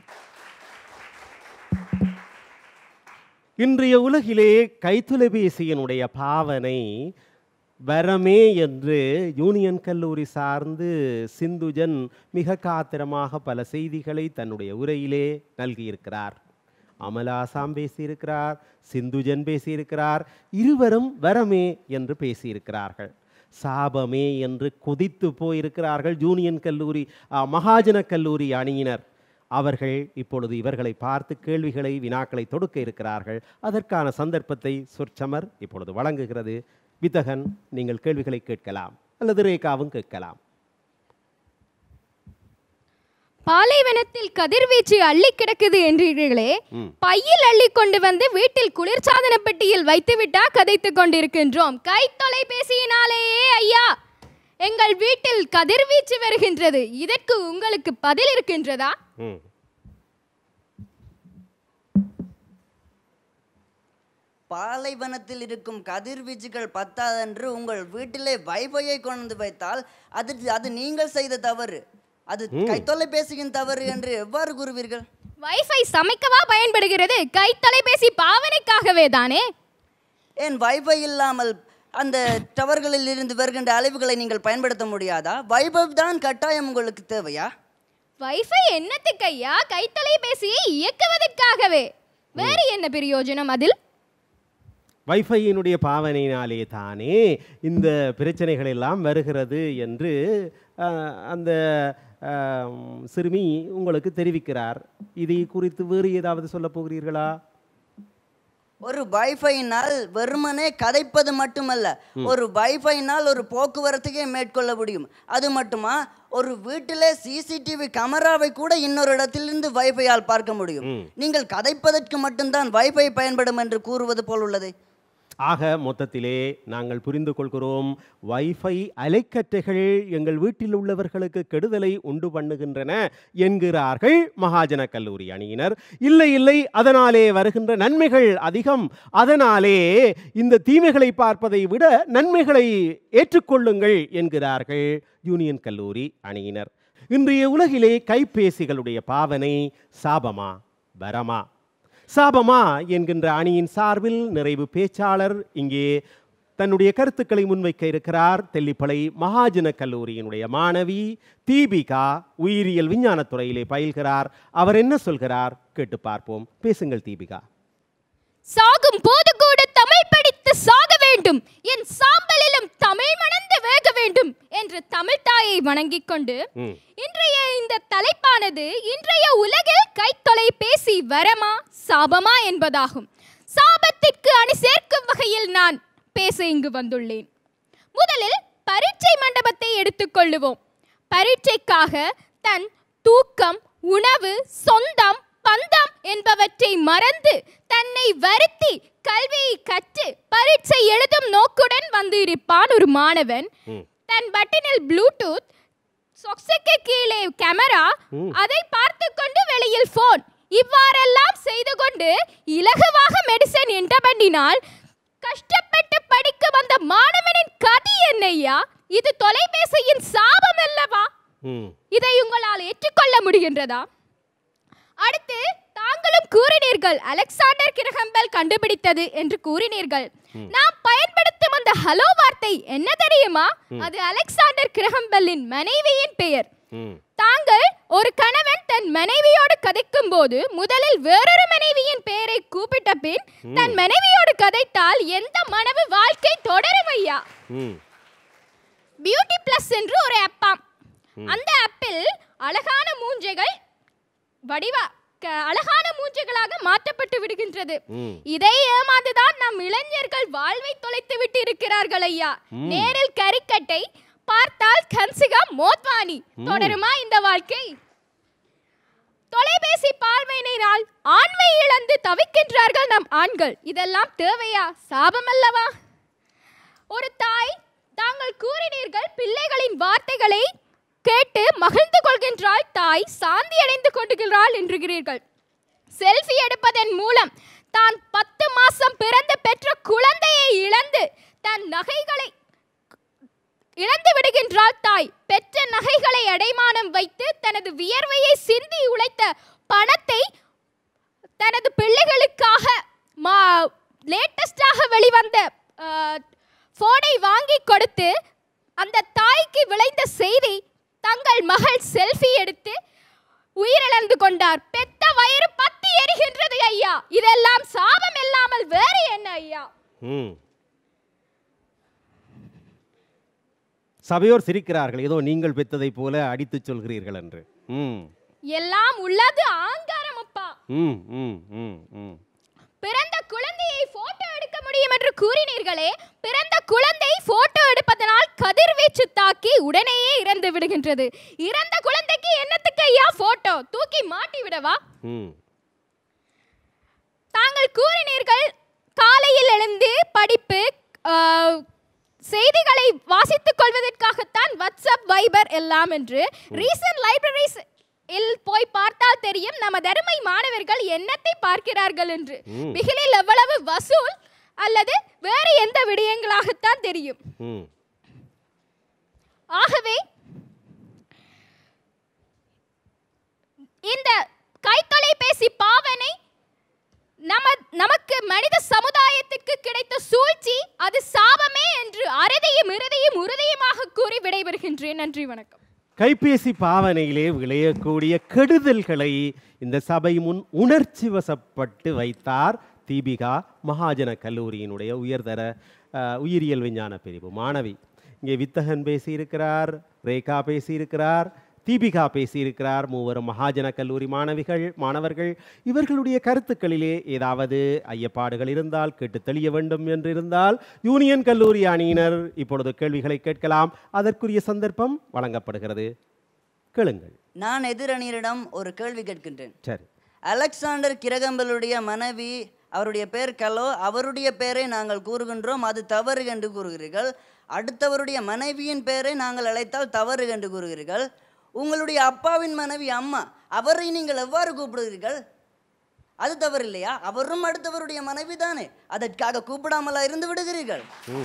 இன்றைய உலகிலே கைத்தொலைபேசியினுடைய பாவனை வரமே என்று யூனியன் கல்லூரி சார்ந்து சிந்துஜன் மிக காத்திரமாக பல செய்திகளை தன்னுடைய உரையிலே நல்கியிருக்கிறார் அமலாசாம் பேசியிருக்கிறார் சிந்துஜன் பேசியிருக்கிறார் இருவரும் வரமே என்று பேசியிருக்கிறார்கள் சாபமே என்று கொதித்து போயிருக்கிறார்கள் யூனியன் கல்லூரி ஆ, மகாஜன கல்லூரி அணியினர் அவர்கள் இப்பொழுது இவர்களை பார்த்து கேள்விகளை வினாக்களை தொடுக்க இருக்கிறார்கள் அதற்கான சந்தர்ப்பத்தை சொற்சமர் இப்பொழுது வழங்குகிறது வித்தகன் நீங்கள் கேள்விகளை கேட்கலாம் அல்லது ரேகாவும் கேட்கலாம்
பாலைவனத்தில் கதிர்வீச்சு அள்ளி கிடக்குது என்றீர்களே பையில் அள்ளி கொண்டு வந்து வீட்டில் குளிர்சாதன பெட்டியில் வைத்துவிட்டா கதைத்துக் கொண்டிருக்கின்றோம் கை தொலைபேசியினாலேயே ஐயா எங்கள் வீட்டில் கதிர்வீச்சு வருகின்றது இதற்கு உங்களுக்கு பதில் இருக்கின்றதா
ம்
பாலைவனத்தில் இருக்கும் கதிர்வீச்சுகள் பத்தாதென்று உங்கள் வீட்டிலே வைபையை கொண்டு வைத்தால் அது அது நீங்கள் செய்த தவறு அது கைத்தொலைபேசியின் தவறு என்று எவ்வாறு கூறுவீர்கள்
வைஃபை சமைக்கவா பயன்படுகிறது கை தொலைபேசி பாவனைக்காகவே தானே
ஏன் வைபை இல்லாமல் அந்த டவர்களில் இருந்து வருகின்ற அலைவுகளை நீங்கள் பயன்படுத்த முடியாதா வைபை தான் கட்டாயம் உங்களுக்கு தேவையா
வைஃபை என்னத்துக்கு ஐயா கை தொலைபேசியை இயக்குவதற்காகவே வேறு என்ன பிரயோஜனம் அதில்
வைஃபையினுடைய பாவனையினாலே தானே இந்த பிரச்சனைகள் எல்லாம் வருகிறது என்று அஹ், அந்த அஹ், சிறுமி உங்களுக்கு தெரிவிக்கிறார் இதை குறித்து வேறு ஏதாவது சொல்லப் போகிறீர்களா
ஒரு வைஃபைனால் வெறுமனே கதைப்பது மட்டுமல்ல ஒரு வைஃபைனால் ஒரு போக்குவரத்தையே மேற்கொள்ள முடியும் அது மட்டுமா ஒரு வீட்டிலே சிசிடிவி கேமராவை கூட இன்னொரு இடத்திலிருந்து வைஃபையால் பார்க்க முடியும் நீங்கள் கதைப்பதற்கு மட்டும்தான் வைஃபை பயன்படும் என்று கூறுவது போல் உள்ளது
ஆக மொத்தத்திலே நாங்கள் புரிந்து கொள்கிறோம் வைஃபை அலைக்கற்றைகள் எங்கள் வீட்டில் உள்ளவர்களுக்கு கெடுதலை உண்டு பண்ணுகின்றன என்கிறார்கள் மகாஜன கல்லூரி அணியினர் இல்லை இல்லை அதனாலே வருகின்ற நன்மைகள் அதிகம் அதனாலே இந்த தீமைகளை பார்ப்பதை விட நன்மைகளை ஏற்றுக்கொள்ளுங்கள் என்கிறார்கள் யூனியன் கல்லூரி அணியினர் இன்றைய உலகிலே கைபேசிகளுடைய பாவனை சாபமா வரமா சாபமா என்கின்ற அணியின் சார்பில் நிறைவு பேச்சாளர் இங்கே தன்னுடைய கருத்துக்களை முன்வைக்க இருக்கிறார் தெல்லிப்பளை மகாஜன கல்லூரியினுடைய மாணவி தீபிகா உயிரியல் விஞ்ஞானத் துறையிலே பயில்கிறார் அவர் என்ன சொல்கிறார் கேட்டு பார்ப்போம் பேசுங்கள் தீபிகா
சாகும் போது கூட தமிழ் படித்து சாக வேண்டும் என் சாம்பலிலும் தமிழ் மணந்து வேக வேண்டும் என்று தமிழ் தாயை வணங்கிக் கொண்டு
ம்.
இன்றைய இந்த தலைப்பானது இன்றைய உலகில் கைத்தொலைபேசி வரமா சாபமா என்பதாகும் சாபத்திற்கு அணி சேர்க்கும் வகையில் நான் பேச இங்கு வந்துள்ளேன் முதலில் பரீட்சை மண்டபத்தை எடுத்துக்கொள்ளுவோம் பரீட்சைக்காக தன் தூக்கம் உணவு சொந்தம் பந்தம் என்பவற்றை மறந்து தன்னை வருத்தி கல்வியை கற்று பரீட்சை எழுதும் நோக்குடன் வந்து இருப்பான் ஒரு மாணவன் தன் பட்டினில் ப்ளூடூத் சொக்ஸுக்கு கீழே கேமரா அதை பார்த்து கொண்டு வெளியில் போன் இவ்வாறெல்லாம் செய்து கொண்டு இலகுவாக மெடிசன் என்ற பண்ணினால் கஷ்டப்பட்டு படிக்க வந்த மாணவனின் கதி என்னையா இது தொலைபேசியின் சாபம் அல்லவா
ம்
இதை உங்களால் ஏற்றுக்கொள்ள முடிகின்றதா அடுத்து தாங்களும் கூறினீர்கள் அலெக்சாண்டர் கிரகம்பெல் கண்டுபிடித்தது என்று கூறினீர்கள் நாம் பயன்படுத்தும் அந்த ஹலோ வார்த்தை என்ன தெரியுமா அது அலெக்சாண்டர் கிரகம்பெல்லின் மனைவியின் பெயர்
ம்
தாங்கள் ஒரு கணவன் தன் மனைவியோடு கதைக்கும் போது முதலில் வேறொரு மனைவியின் பெயரை கூப்பிட்ட பின் தன் மனைவியோடு கதைத்தால் எந்த மனைவி வாழ்க்கை தொடரும் ஐயா
ம்
பியூட்டி பிளஸ் என்று ஒரு ஆப்பாம் அந்த ஆப்பில் அழகான மூஞ்சைகள் வடிவா க- அழகான மூஞ்சைகளாக மாற்றப்பட்டு விடுகின்றது
ம்.
இதை ஏமாந்துதான் நம் இளைஞர்கள் வாழ்வை தொலைத்து விட்டு இருக்கிறார்கள் ஐயா நேரில் கரிக்கட்டை பார்த்தால் கன்சிகா மோத்வானி தொடருமா இந்த வாழ்க்கை தொலைபேசி பார்வையினால் ஆண்மை இழந்து தவிக்கின்றார்கள் நம் ஆண்கள் இதெல்லாம் தேவையா சாபமல்லவா ஒரு தாய் தாங்கள் கூறினீர்கள் பிள்ளைகளின் வார்த்தைகளை கேட்டு மகிழ்ந்து கொள்கின்றாள் தாய் சாந்தி அடைந்து கொண்டுகிறாள் என்றுகிறீர்கள் செல்ஃபி எடுப்பதன் மூலம் தான் பத்து மாசம் பிறந்து பெற்ற குழந்தையை இழந்து தன் நகைகளை இழந்து விடுகின்றாள் தாய் பெற்ற நகைகளை அடைமானம் வைத்து தனது வியர்வையை சிந்தி உழைத்த பணத்தை தனது பிள்ளைகளுக்காக மா லேட்டஸ்டாக வெளிவந்த ஃபோனை வாங்கி கொடுத்து அந்த தாய்க்கு விளைந்த செய்தி தங்கள் மகள் செல்ஃபி எடுத்து உயிரிழந்து கொண்டார் பெத்த வயிறு பத்தி எரிகின்றது ஐயா இதெல்லாம் சாபம் இல்லாமல் வேறு என்ன ஐயா
ம் சபையோர் சிரிக்கிறார்கள் ஏதோ நீங்கள் பெற்றதைப் போல அடித்துச் சொல்கிறீர்கள் என்று ம்
எல்லாம் உள்ளது ஆங்காரம் அப்பா
ம் ம் ம் ம்
பிறந்த குழந்தையை போட்டோ எடுக்க முடியும் என்று கூறினீர்களே பிறந்த குழந்தை போட்டோ எடுப்பதனால் கதிர்வீச்சு தாக்கி உடனேயே இறந்து விடுகின்றது இறந்த குழந்தைக்கு என்னத்துக்கு ஐயா போட்டோ தூக்கி மாட்டி விடவா
ம்
தாங்கள் கூறினீர்கள் காலையில் எழுந்து படிப்பு ஆ, செய்திகளை வாசித்துக் கொள்வதற்காகத்தான் வாட்ஸ்அப் வைபர் எல்லாம் என்று ரீசன்ட் லைப்ரரிஸ் இல் போய் பார்த்தால் தெரியும் நம்ம தருமை மாணவர்கள் என்னத்தை பார்க்கிறார்கள் என்று பிகிலில் எவ்வளவு வசூல் அல்லது வேறு எந்த விடயங்களாகத்தான் தெரியும்
ம்
ஆகவே இந்த கைத்தொலைபேசி பாவனை நம நமக்கு மனித சமுதாயத்திற்கு கிடைத்த சூழ்ச்சி அது சாபமே என்று அறுதியும் இறுதியும் உறுதியுமாக கூறி விடைபெறுகின்றேன் நன்றி வணக்கம்
கைபேசி பாவனையிலே விளையக்கூடிய கெடுதல்களை இந்த சபை முன் உணர்ச்சி வசப்பட்டு வைத்தார் தீபிகா மகாஜன கல்லூரியினுடைய உயர்தர அஹ், உயிரியல் விஞ்ஞான பிரிவு மாணவி இங்கே வித்தகன் பேசியிருக்கிறார் ரேகா பேசியிருக்கிறார் தீபிகா பேசியிருக்கிறார் மூவரும் மகாஜன கல்லூரி மாணவிகள் மாணவர்கள் இவர்களுடைய கருத்துக்களிலே ஏதாவது ஐயப்பாடுகள் இருந்தால் கேட்டு தெளிய வேண்டும் என்று இருந்தால் யூனியன் கல்லூரி அணியினர் இப்பொழுது கேள்விகளை கேட்கலாம் அதற்குரிய சந்தர்ப்பம் வழங்கப்படுகிறது கேளுங்கள்
நான் எதிரணியரிடம் ஒரு கேள்வி கேட்கின்றேன்
சரி
அலெக்சாண்டர் கிரகம்பலுடைய மனைவி அவருடைய பேர் கலோ அவருடைய பெயரை நாங்கள் கூறுகின்றோம் அது தவறு என்று கூறுகிறீர்கள் அடுத்தவருடைய மனைவியின் பெயரை நாங்கள் அழைத்தால் தவறு என்று கூறுகிறீர்கள் உங்களுடைய அப்பாவின் மனைவி அம்மா அவரை நீங்கள் எவ்வாறு கூப்பிடுகிறீர்கள் அது தவறு இல்லையா அவரும் அடுத்தவருடைய மனைவி தானே அதற்காக கூப்பிடாமலா இருந்து விடுகிறீர்கள்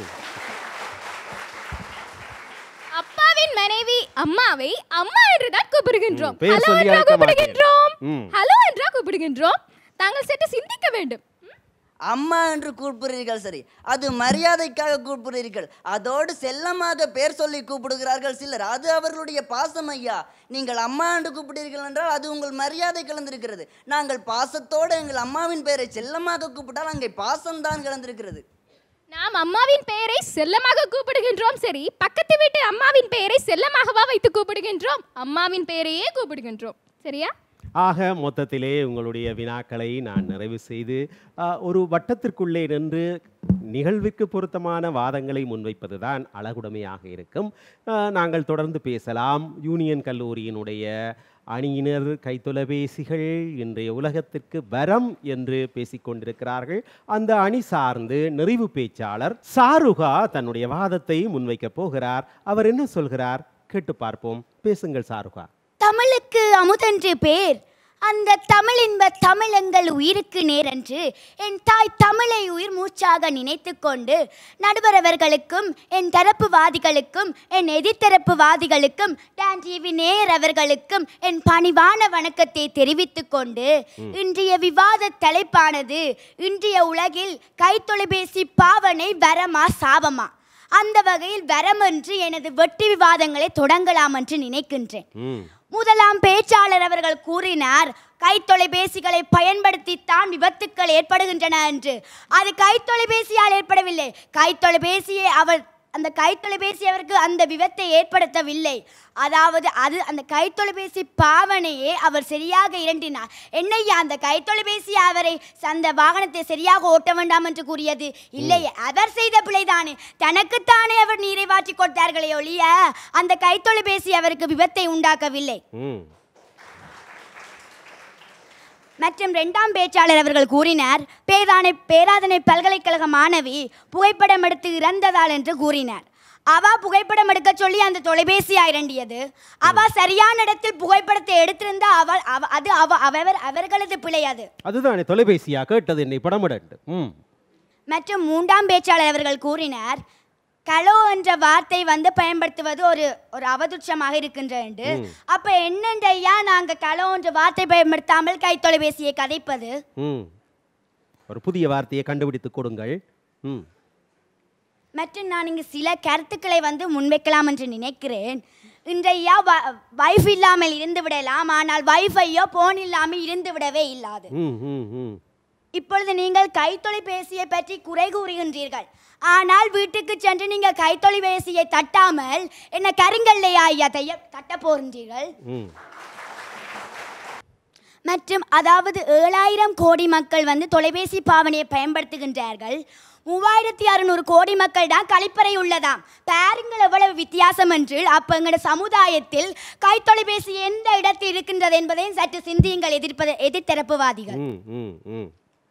அப்பாவின் மனைவி அம்மாவை அம்மா என்று தான் கூப்பிடுகின்றோம்
ம், பேர்
ஹலோ
சொல்லி
என்றா
அழைக்க
கூப்பிடுகின்றோம்
மாட்டேன். ம்.
ஹலோ என்றா கூப்பிடுகின்றோம் தாங்கள் சற்று சிந்திக்க வேண்டும் ம்?
அம்மா என்று கூப்பிடுறீர்கள் சரி அது மரியாதைக்காக கூப்பிடுறீர்கள் அதோடு செல்லமாக பேர் சொல்லி கூப்பிடுகிறார்கள் சிலர் அது அவர்களுடைய பாசம் ஐயா நீங்கள் அம்மா என்று கூப்பிடுறீர்கள் என்றால் அது உங்கள் மரியாதை கலந்திருக்கிறது நாங்கள் பாசத்தோடு எங்கள் அம்மாவின் பெயரை செல்லமாக கூப்பிட்டால் அங்கே பாசம்தான் கலந்திருக்கிறது
நாம் அம்மாவின் பெயரை செல்லமாக கூப்பிடுகின்றோம் சரி பக்கத்து வீட்டு அம்மாவின் பெயரை செல்லமாகவா வைத்து கூப்பிடுகின்றோம் அம்மாவின் பெயரையே கூப்பிடுகின்றோம் சரியா
ஆக மொத்தத்திலே உங்களுடைய வினாக்களை நான் நிறைவு செய்து ஆ, ஒரு வட்டத்திற்குள்ளே நின்று நிகழ்வுக்கு பொருத்தமான வாதங்களை முன்வைப்பதுதான் அழகுடைமையாக இருக்கும் ஆ, நாங்கள் தொடர்ந்து பேசலாம் யூனியன் கல்லூரியினுடைய அணியினர் கைத்தொலைபேசிகள் இன்றைய உலகத்திற்கு வரம் என்று பேசிக்கொண்டிருக்கிறார்கள் அந்த அணி சார்ந்து நிறைவு பேச்சாளர் சாருகா தன்னுடைய வாதத்தை முன்வைக்கப் போகிறார் அவர் என்ன சொல்கிறார் கேட்டு பார்ப்போம் பேசுங்கள் சாருகா
தமிழுக்கு அமுதென்று பேர் அந்த தமிழின்ப தமிழங்கள் உயிருக்கு நேரென்று என் தாய் தமிழை உயிர் மூச்சாக நினைத்து கொண்டு நடுவரவர்களுக்கும் என் தரப்பு வாதிகளுக்கும் என் எதிர்த்தரப்பு வாதிகளுக்கும் டான் டிவி நேயர் அவர்களுக்கும் என் பணிவான வணக்கத்தை தெரிவித்துக் கொண்டு இன்றைய விவாத தலைப்பானது இன்றைய உலகில் கைத்தொலைபேசி பாவனை வரமா சாபமா அந்த வகையில் வரம் என்று எனது வெற்றி விவாதங்களை தொடங்கலாம் என்று நினைக்கின்றேன்
ம்
முதலாம் பேச்சாளர் அவர்கள் கூறினார் கைத்தொலைபேசிகளை பயன்படுத்தித்தான் விபத்துக்கள் ஏற்படுகின்றன என்று அது கைத்தொலைபேசியால் ஏற்படவில்லை கைத்தொலைபேசியை அவர் அந்த கைத்தொலைபேசி அவருக்கு அந்த விபத்தை ஏற்படுத்தவில்லை அதாவது அது அந்த கைத்தொலைபேசி பாவனையே அவர் சரியாக இரண்டினார் என்னையா அந்த கைத்தொலைபேசி அவரை அந்த வாகனத்தை சரியாக ஓட்ட வேண்டாம் என்று கூறியது இல்லை அவர் செய்த பிழைதானே தனக்குத்தானே அவர் நீரை வாற்றி கொடுத்தார்களே ஒழிய அந்த கைத்தொலைபேசி அவருக்கு விபத்தை உண்டாக்கவில்லை
ம்
மற்றும் இரண்டாம் பேச்சாளர் அவர்கள் கூறினார் பேதானை பேராதனை பல்கலைக்கழக மாணவி புகைப்படம் எடுத்து இறந்ததால் என்று கூறினார் அவ புகைப்படம் எடுக்க சொல்லி அந்த தொலைபேசி இரண்டியது அவ சரியான இடத்தில் புகைப்படத்தை எடுத்திருந்தா அவள் அவ அது அவ அவர் அவர்களது பிழை அது
அதுதானே தொலைபேசியா கேட்டது என்னை படமிடண்டு ம்
மற்றும் மூன்றாம் பேச்சாளர் அவர்கள் கூறினார் கலோ என்ற வார்த்தை வந்து பயன்படுத்துவது ஒரு ஒரு அவதுட்சமாக இருக்கின்றது அப்ப என்னண்டையா நாங்க கலோ என்ற வார்த்தை பயன்படுத்தாமல் கை தொலைபேசியை கதைப்பது
ம் ஒரு புதிய வார்த்தையை கண்டுபிடித்து கொடுங்கள் ம்
மற்றும் நான் இங்கு சில கருத்துக்களை வந்து முன்வைக்கலாம் என்று நினைக்கிறேன் இன்றையா வைஃப் இல்லாமல் இருந்து விடலாம் ஆனால் வைஃபையோ போன் இல்லாமல் இருந்து விடவே இல்லாது
ம் ம் ம்
இப்பொழுது நீங்கள் கைத்தொலைபேசியை பற்றி குறை கூறுகின்றீர்கள் ஆனால் வீட்டுக்கு சென்று நீங்கள் கைத்தொலைபேசியை தட்டாமல் என்ன கருங்கல்லையா ஐயா தைய தட்ட போகின்றீர்கள்
ம்
மற்றும் அதாவது ஏழாயிரம் கோடி மக்கள் வந்து தொலைபேசி பாவனையை பயன்படுத்துகின்றார்கள் மூவாயிரத்தி அறுநூறு கோடி மக்கள் தான் கழிப்பறை உள்ளதாம் பாருங்கள் எவ்வளவு வித்தியாசம் என்று அப்ப எங்களோட சமுதாயத்தில் கைத்தொலைபேசி எந்த இடத்தில் இருக்கின்றது என்பதையும் சற்று சிந்தியுங்கள் எதிர்ப்பது எதிர்த்தரப்புவாதிகள்
ம் ம் ம்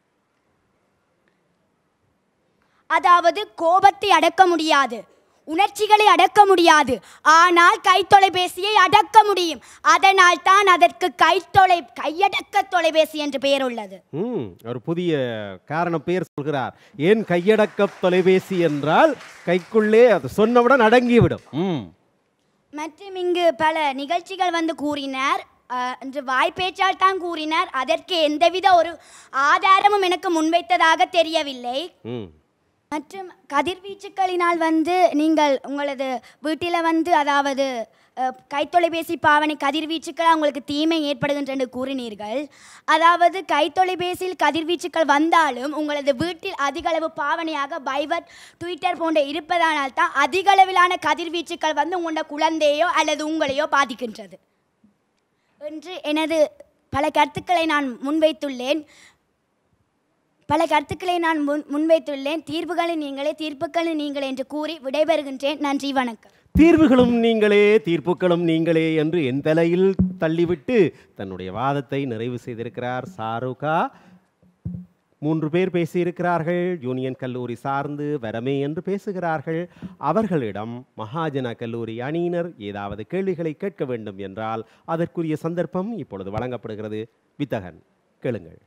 அதாவது கோபத்தை அடக்க முடியாது உணர்ச்சிகளை அடக்க முடியாது ஆனால் கைத்தொலைபேசியை அடக்க முடியும் அதனால் தான் அதற்கு கைத்தொலை கையடக்க தொலைபேசி என்று பெயர் உள்ளது
ம் ஒரு புதிய காரணம் பெயர் சொல்கிறார் ஏன் கையடக்க தொலைபேசி என்றால் கைக்குள்ளே அது சொன்னவுடன் அடங்கிவிடும் ம்
மற்றும் இங்கு பல நிகழ்ச்சிகள் வந்து கூறினார் அஹ், என்று வாய்ப்பேச்சால் தான் கூறினார் அதற்கு எந்தவித ஒரு ஆதாரமும் எனக்கு முன்வைத்ததாக தெரியவில்லை
ம்
மற்றும் கதிர்வீச்சுக்களினால் வந்து நீங்கள் உங்களது வீட்டில் வந்து அதாவது அஹ், கைத்தொலைபேசி பாவனை கதிர்வீச்சுக்கள் உங்களுக்கு தீமை ஏற்படுகின்ற என்று கூறினீர்கள் அதாவது கைத்தொலைபேசியில் கதிர்வீச்சுக்கள் வந்தாலும் உங்களது வீட்டில் அதிகளவு பாவனையாக பைபர் ட்விட்டர் போன்ற இருப்பதனால் தான் அதிகளவிலான கதிர்வீச்சுக்கள் வந்து உங்களோட குழந்தையோ அல்லது உங்களையோ பாதிக்கின்றது என்று எனது பல கருத்துக்களை நான் முன்வைத்துள்ளேன் பல கருத்துக்களை நான் முன் முன்வைத்துள்ளேன் தீர்வுகளை நீங்களே தீர்ப்புகளை நீங்களே என்று கூறி விடைபெறுகின்றேன் நன்றி வணக்கம்
தீர்வுகளும் நீங்களே தீர்ப்புகளும் நீங்களே என்று என் தலையில் தள்ளிவிட்டு தன்னுடைய வாதத்தை நிறைவு செய்திருக்கிறார் சாருகா மூன்று பேர் பேசியிருக்கிறார்கள் யூனியன் கல்லூரி சார்ந்து வரமே என்று பேசுகிறார்கள் அவர்களிடம் மகாஜன கல்லூரி அணியினர் ஏதாவது கேள்விகளை கேட்க வேண்டும் என்றால் அதற்குரிய சந்தர்ப்பம் இப்பொழுது வழங்கப்படுகிறது வித்தகன் கேளுங்கள்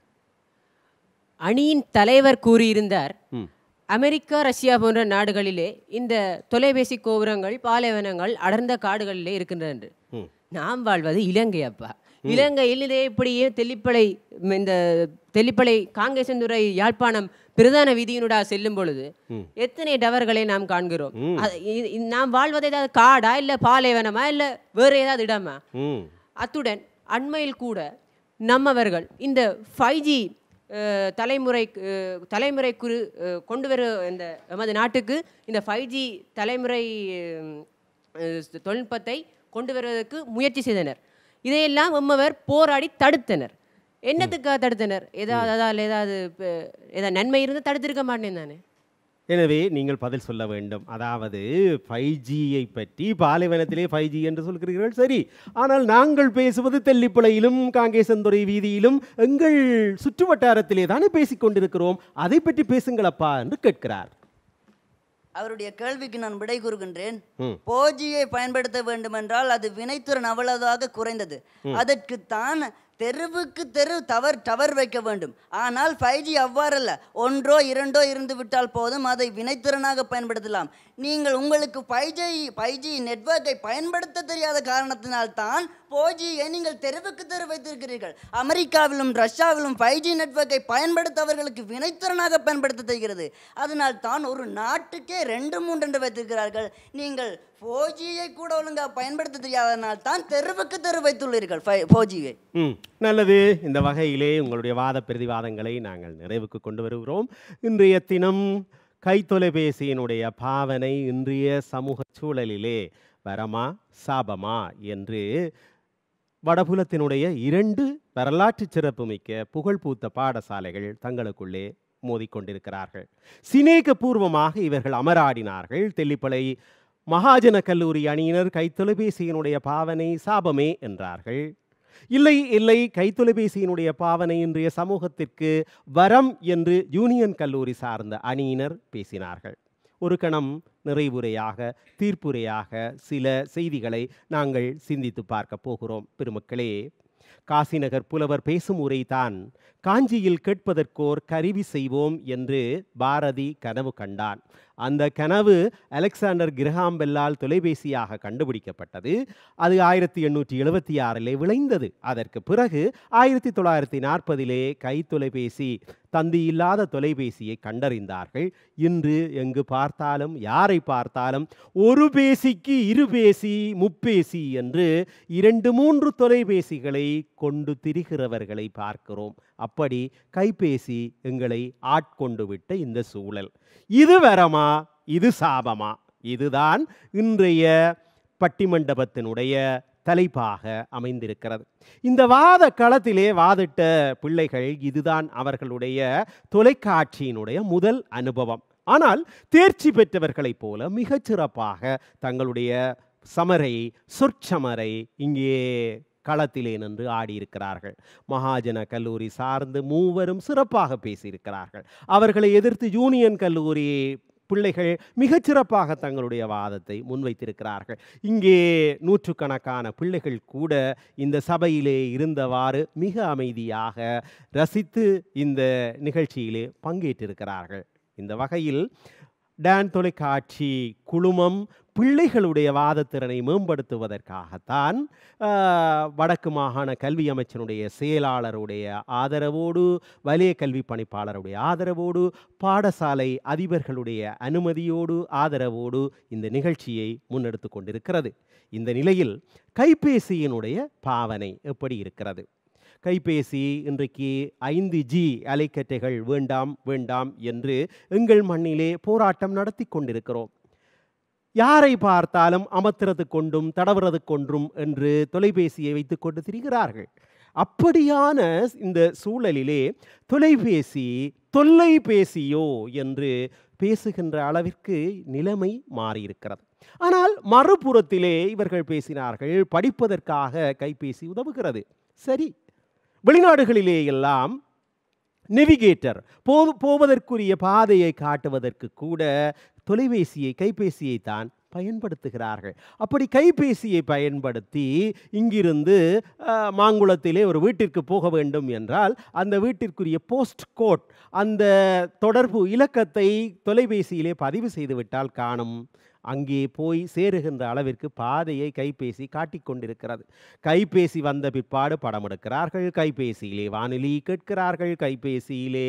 அணியின் தலைவர் கூறியிருந்தார்
ம்.
அமெரிக்கா ரஷ்யா போன்ற நாடுகளிலே இந்த தொலைபேசி கோபுரங்கள் பாலைவனங்கள் அடர்ந்த காடுகளிலே இருக்கின்றன என்று
ம்.
நாம் வாழ்வது இலங்கை அப்பா இலங்கையிலே இப்படியே தெல்லிப்பளை ம், இந்த தெல்லிப்பளை காங்கேசந்துறை யாழ்ப்பாணம் பிரதான வீதியினூடாக செல்லும் பொழுது எத்தனை டவர்களை நாம் காண்கிறோம் அது இ- இ- நாம் வாழ்வது ஏதாவது காடா இல்ல பாலைவனமா இல்ல வேற ஏதாவது இடமா
ம்
அத்துடன் அண்மையில் கூட நம்மவர்கள் இந்த ஃபைவ் ஜி தலைமுறை அஹ், தலைமுறை குறு அஹ், கொண்டு வர இந்த நமது நாட்டுக்கு இந்த ஃபைவ் ஜி தலைமுறை அஹ், அஹ், தொழில்நுட்பத்தை கொண்டு வருவதற்கு முயற்சி செய்தனர் இதையெல்லாம் நம்மவர் போராடி தடுத்தனர் என்னத்துக்காக தடுத்தனர் ஏதாவது அதால் ஏதாவது இப்ப, ஏதாவது நன்மை இருந்து தடுத்திருக்க மாட்டேன் தானே
எனவே நீங்கள் பதில் சொல்ல வேண்டும் அதாவது ஃபைவ் ஜியை பற்றி பாலைவனத்திலே ஃபைவ் ஜி என்று சொல்கிறீர்கள் சரி ஆனால் நாங்கள் பேசுவது தெல்லிப்பளையிலும் காங்கேசந்துறை வீதியிலும் எங்கள் சுற்று வட்டாரத்திலே தானே பேசிக் கொண்டிருக்கிறோம் அதை பற்றி பேசுங்களப்பா என்று கேட்கிறார்
அவருடைய கேள்விக்கு நான் விடை கூறுகின்றேன்
ம்.
போஜியை பயன்படுத்த வேண்டுமென்றால் அது வினைத்திறன் அவ்வளவாக குறைந்தது அதற்குத்தான் தெருவுக்கு தெரு டவர் டவர் வைக்க வேண்டும் ஆனால் ஃபைவ் ஜி அவ்வாறல்ல ஒன்றோ இரண்டோ இருந்து விட்டால் போதும் அதை வினைத்திறனாக பயன்படுத்தலாம் நீங்கள் உங்களுக்கு ஃபைவ் ஜி ஃபைவ் ஜி நெட்வொர்க்கை பயன்படுத்த தெரியாத காரணத்தினால்தான் போஜியை நீங்கள் தெருவுக்கு தெரு வைத்திருக்கிறீர்கள் அமெரிக்காவிலும் ரஷ்யாவிலும் ஃபைவ் ஜி நெட்வொர்க்கை பயன்படுத்த அவர்களுக்கு வினைத்திறனாக பயன்படுத்த தெரிகிறது அதனால் தான் ஒரு நாட்டுக்கே ரெண்டு மூன்று என்று வைத்திருக்கிறார்கள் நீங்கள் ஃபோஜியை கூட ஒழுங்காக பயன்படுத்த தெரியாதனால் தான் தெருவுக்கு தெரு வைத்துள்ளீர்கள் ஃபோஜியை
ம் நல்லது இந்த வகையிலே உங்களுடைய வாத பிரதிவாதங்களை நாங்கள் நிறைவுக்கு கொண்டு வருகிறோம் இன்றைய தினம் கைத்தொலைபேசியினுடைய பாவனை இன்றைய சமூக சூழலிலே வரமா சாபமா என்று வடபுலத்தினுடைய இரண்டு வரலாற்று சிறப்புமிக்க புகழ்பூத்த பாடசாலைகள் தங்களுக்குள்ளே மோதிக்கொண்டிருக்கிறார்கள் சிநேக பூர்வமாக இவர்கள் அமராடினார்கள் தெல்லிப்பளை மகாஜன கல்லூரி அணியினர் கைத்தொலைபேசியினுடைய பாவனை சாபமே என்றார்கள் இல்லை இல்லை கைத்தொலைபேசியினுடைய பாவனை இன்றைய சமூகத்திற்கு வரம் என்று யூனியன் கல்லூரி சார்ந்த அணியினர் பேசினார்கள் ஒரு கணம் நிறைவுரையாக தீர்ப்புரையாக சில செய்திகளை நாங்கள் சிந்தித்து பார்க்க போகிறோம் பெருமக்களே காசிநகர் புலவர் பேசும் உரைதான் காஞ்சியில் கேட்பதற்கோர் கருவி செய்வோம் என்று பாரதி கனவு கண்டான் அந்த கனவு அலெக்சாண்டர் கிரஹாம் பெல்லால் தொலைபேசியாக கண்டுபிடிக்கப்பட்டது அது ஆயிரத்தி எண்ணூற்றி எழுபத்தி ஆறிலே விளைந்தது அதற்கு பிறகு ஆயிரத்தி தொள்ளாயிரத்தி நாற்பதிலே கைத்தொலைபேசி தந்தி இல்லாத தொலைபேசியை கண்டறிந்தார்கள் இன்று எங்கு பார்த்தாலும் யாரை பார்த்தாலும் ஒரு பேசிக்கு இரு பேசி முப்பேசி என்று இரண்டு மூன்று தொலைபேசிகளை கொண்டு திரிகிறவர்களை பார்க்கிறோம் அப்படி கைபேசி எங்களை ஆட்கொண்டு விட்ட இந்த சூழல் இது வரமா இது சாபமா இதுதான் இன்றைய பட்டிமண்டபத்தினுடைய தலைப்பாக அமைந்திருக்கிறது இந்த வாத களத்திலே வாதிட்ட பிள்ளைகள் இதுதான் அவர்களுடைய தொலைக்காட்சியினுடைய முதல் அனுபவம் ஆனால் தேர்ச்சி பெற்றவர்களைப் போல மிகச் சிறப்பாக தங்களுடைய சமரை சொற்சமரை இங்கே களத்திலே நின்று ஆடியிருக்கிறார்கள் மகாஜன கல்லூரி சார்ந்து மூவரும் சிறப்பாக பேசியிருக்கிறார்கள் அவர்களை எதிர்த்து யூனியன் கல்லூரி பிள்ளைகள் மிகச் சிறப்பாக தங்களுடைய வாதத்தை முன்வைத்திருக்கிறார்கள் இங்கே நூற்றுக்கணக்கான பிள்ளைகள் கூட இந்த சபையிலே இருந்தவாறு மிக அமைதியாக ரசித்து இந்த நிகழ்ச்சியிலே பங்கேற்றிருக்கிறார்கள் இந்த வகையில் டான் தொலைக்காட்சி குழுமம் பிள்ளைகளுடைய வாதத்திறனை மேம்படுத்துவதற்காகத்தான் ஆஹ், வடக்கு மாகாண கல்வி அமைச்சனுடைய செயலாளருடைய ஆதரவோடு வலய கல்வி பணிப்பாளருடைய ஆதரவோடு பாடசாலை அதிபர்களுடைய அனுமதியோடு ஆதரவோடு இந்த நிகழ்ச்சியை முன்னெடுத்து கொண்டிருக்கிறது இந்த நிலையில் கைபேசியினுடைய பாவனை எப்படி இருக்கிறது கைபேசி இன்றைக்கு ஐந்து ஜி அலைக்கற்றைகள் வேண்டாம் வேண்டாம் என்று எங்கள் மண்ணிலே போராட்டம் நடத்தி கொண்டிருக்கிறோம் யாரை பார்த்தாலும் அமர்த்துறது கொண்டும் தடவுறது கொன்றும் என்று தொலைபேசியை வைத்துக் கொண்டு திரிகிறார்கள் அப்படியான இந்த சூழலிலே தொலைபேசி தொல்லைபேசியோ என்று பேசுகின்ற அளவிற்கு நிலைமை மாறியிருக்கிறது ஆனால் மறுபுறத்திலே இவர்கள் பேசினார்கள் படிப்பதற்காக கைபேசி உதவுகிறது சரி வெளிநாடுகளிலே எல்லாம் நெவிகேட்டர் போ போவதற்குரிய பாதையை காட்டுவதற்கு கூட தொலைபேசியை கைபேசியை தான் பயன்படுத்துகிறார்கள் அப்படி கைபேசியை பயன்படுத்தி இங்கிருந்து அஹ், மாங்குளத்திலே ஒரு வீட்டிற்கு போக வேண்டும் என்றால் அந்த வீட்டிற்குரிய போஸ்ட் கோட் அந்த தொடர்பு இலக்கத்தை தொலைபேசியிலே பதிவு செய்துவிட்டால் காணும் அங்கே போய் சேருகின்ற அளவிற்கு பாதையை கைபேசி காட்டிக் கொண்டிருக்கிறது கைபேசி வந்த பிற்பாடு படம் எடுக்கிறார்கள் கைபேசியிலே வானொலி கேட்கிறார்கள் கைபேசியிலே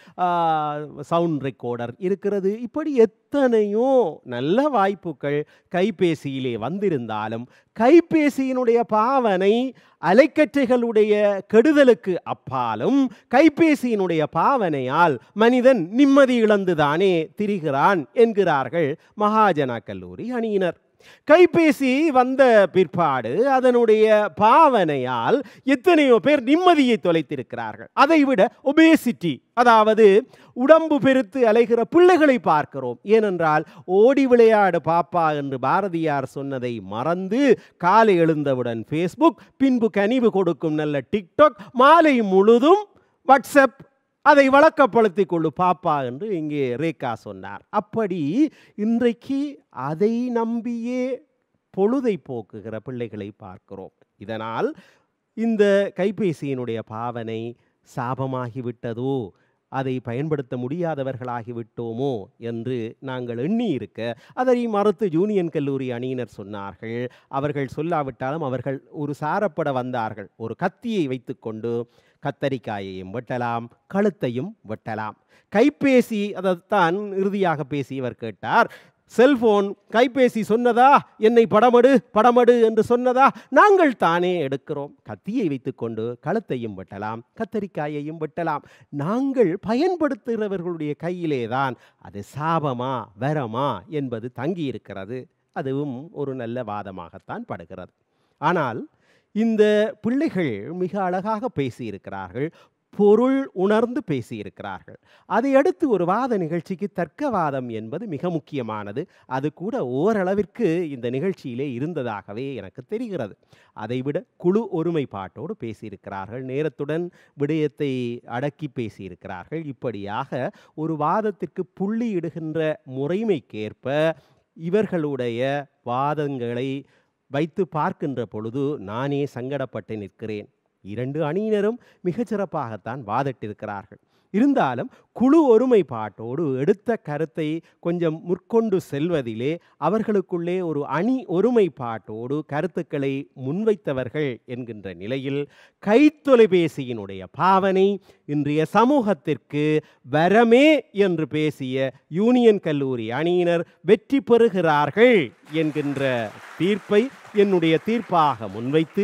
சவுண்ட் ரெக்கார்டர் இருக்கிறது இப்படி எத்தனையோ நல்ல வாய்ப்புகள் கைபேசியிலே வந்திருந்தாலும் கைபேசியினுடைய பாவனை அலைக்கற்றைகளுடைய கெடுதலுக்கு அப்பாலும் கைபேசியினுடைய பாவனையால் மனிதன் நிம்மதி இழந்துதானே திரிகிறான் என்கிறார்கள் மகாஜனா கல்லூரி அணியினர் கைபேசி வந்த பிற்பாடு அதனுடைய பாவனையால் எத்தனையோ பேர் நிம்மதியை தொலைத்திருக்கிறார்கள் அதைவிட ஒபேசிட்டி அதாவது உடம்பு பெருத்து அலைகிற பிள்ளைகளை பார்க்கிறோம் ஏனென்றால் ஓடி விளையாடு பாப்பா என்று பாரதியார் சொன்னதை மறந்து காலை எழுந்தவுடன் ஃபேஸ்புக் பின்பு கனிவு கொடுக்கும் நல்ல டிக்டாக் மாலை முழுதும் வாட்ஸ்அப் அதை வழக்கப்படுத்திக் கொள்ளு பாப்பா என்று இங்கே ரேகா சொன்னார் அப்படி இன்றைக்கு அதை நம்பியே பொழுதை போக்குகிற பிள்ளைகளை பார்க்கிறோம் இதனால் இந்த கைபேசியினுடைய பாவனை சாபமாகிவிட்டதோ அதை பயன்படுத்த முடியாதவர்களாகிவிட்டோமோ என்று நாங்கள் எண்ணி இருக்க அதை மறுத்து யூனியன் கல்லூரி அணியினர் சொன்னார்கள் அவர்கள் சொல்லாவிட்டாலும் அவர்கள் ஒரு சாரப்பட வந்தார்கள் ஒரு கத்தியை வைத்துக்கொண்டு கத்தரிக்காயையும் வெட்டலாம் கழுத்தையும் வெட்டலாம் கைபேசி அதைத்தான் இறுதியாக பேசியவர் கேட்டார் செல்போன் கைபேசி சொன்னதா என்னை படமடு படமடு என்று சொன்னதா நாங்கள் தானே எடுக்கிறோம் கத்தியை வைத்துக்கொண்டு கழுத்தையும் வெட்டலாம் கத்தரிக்காயையும் வெட்டலாம் நாங்கள் பயன்படுத்துகிறவர்களுடைய கையிலே தான் அது சாபமா வரமா என்பது தங்கியிருக்கிறது அதுவும் ஒரு நல்ல வாதமாகத்தான் படுகிறது ஆனால் இந்த பிள்ளைகள் மிக அழகாக பேசியிருக்கிறார்கள் பொருள் உணர்ந்து பேசியிருக்கிறார்கள் அதை அடுத்து ஒரு வாத நிகழ்ச்சிக்கு தர்க்கவாதம் என்பது மிக முக்கியமானது அது கூட ஓரளவிற்கு இந்த நிகழ்ச்சியிலே இருந்ததாகவே எனக்கு தெரிகிறது அதைவிட குழு ஒருமைப்பாட்டோடு பேசியிருக்கிறார்கள் நேரத்துடன் விடயத்தை அடக்கி பேசியிருக்கிறார்கள் இப்படியாக ஒரு வாதத்திற்கு புள்ளியிடுகின்ற முறைமைக்கேற்ப இவர்களுடைய வாதங்களை வைத்து பார்க்கின்ற பொழுது நானே சங்கடப்பட்டு நிற்கிறேன் இரண்டு அணியினரும் மிகச் சிறப்பாகத்தான் வாதிட்டிருக்கிறார்கள் இருந்தாலும் குழு ஒருமைப்பாட்டோடு எடுத்த கருத்தை கொஞ்சம் முற்கொண்டு செல்வதிலே அவர்களுக்குள்ளே ஒரு அணி ஒருமைப்பாட்டோடு கருத்துக்களை முன்வைத்தவர்கள் என்கின்ற நிலையில் கைத்தொலைபேசியினுடைய பாவனை இன்றைய சமூகத்திற்கு வரமே என்று பேசிய யூனியன் கல்லூரி அணியினர் வெற்றி பெறுகிறார்கள் என்கின்ற தீர்ப்பை என்னுடைய தீர்ப்பாக முன்வைத்து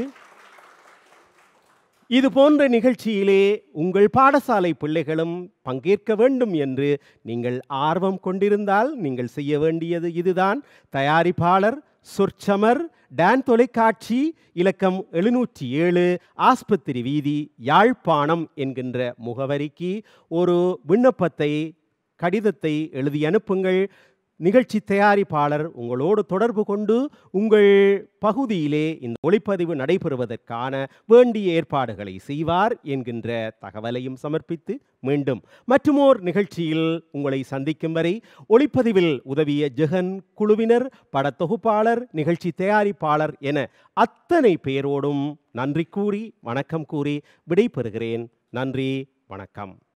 இது போன்ற நிகழ்ச்சியிலே உங்கள் பாடசாலை பிள்ளைகளும் பங்கேற்க வேண்டும் என்று நீங்கள் ஆர்வம் கொண்டிருந்தால் நீங்கள் செய்ய வேண்டியது இதுதான் தயாரிப்பாளர் சொற்சமர் டான் தொலைக்காட்சி இலக்கம் எழுநூற்றி ஏழு ஆஸ்பத்திரி வீதி யாழ்ப்பாணம் என்கின்ற முகவரிக்கு ஒரு விண்ணப்பத்தை கடிதத்தை எழுதி அனுப்புங்கள் நிகழ்ச்சி தயாரிப்பாளர் உங்களோடு தொடர்பு கொண்டு உங்கள் பகுதியிலே இந்த ஒளிப்பதிவு நடைபெறுவதற்கான வேண்டிய ஏற்பாடுகளை செய்வார் என்கின்ற தகவலையும் சமர்ப்பித்து மீண்டும் மற்றுமோர் நிகழ்ச்சியில் உங்களை சந்திக்கும் வரை ஒளிப்பதிவில் உதவிய ஜெகன் குழுவினர் படத்தொகுப்பாளர் நிகழ்ச்சி தயாரிப்பாளர் என அத்தனை பேரோடும் நன்றி கூறி வணக்கம் கூறி விடை பெறுகிறேன் நன்றி வணக்கம்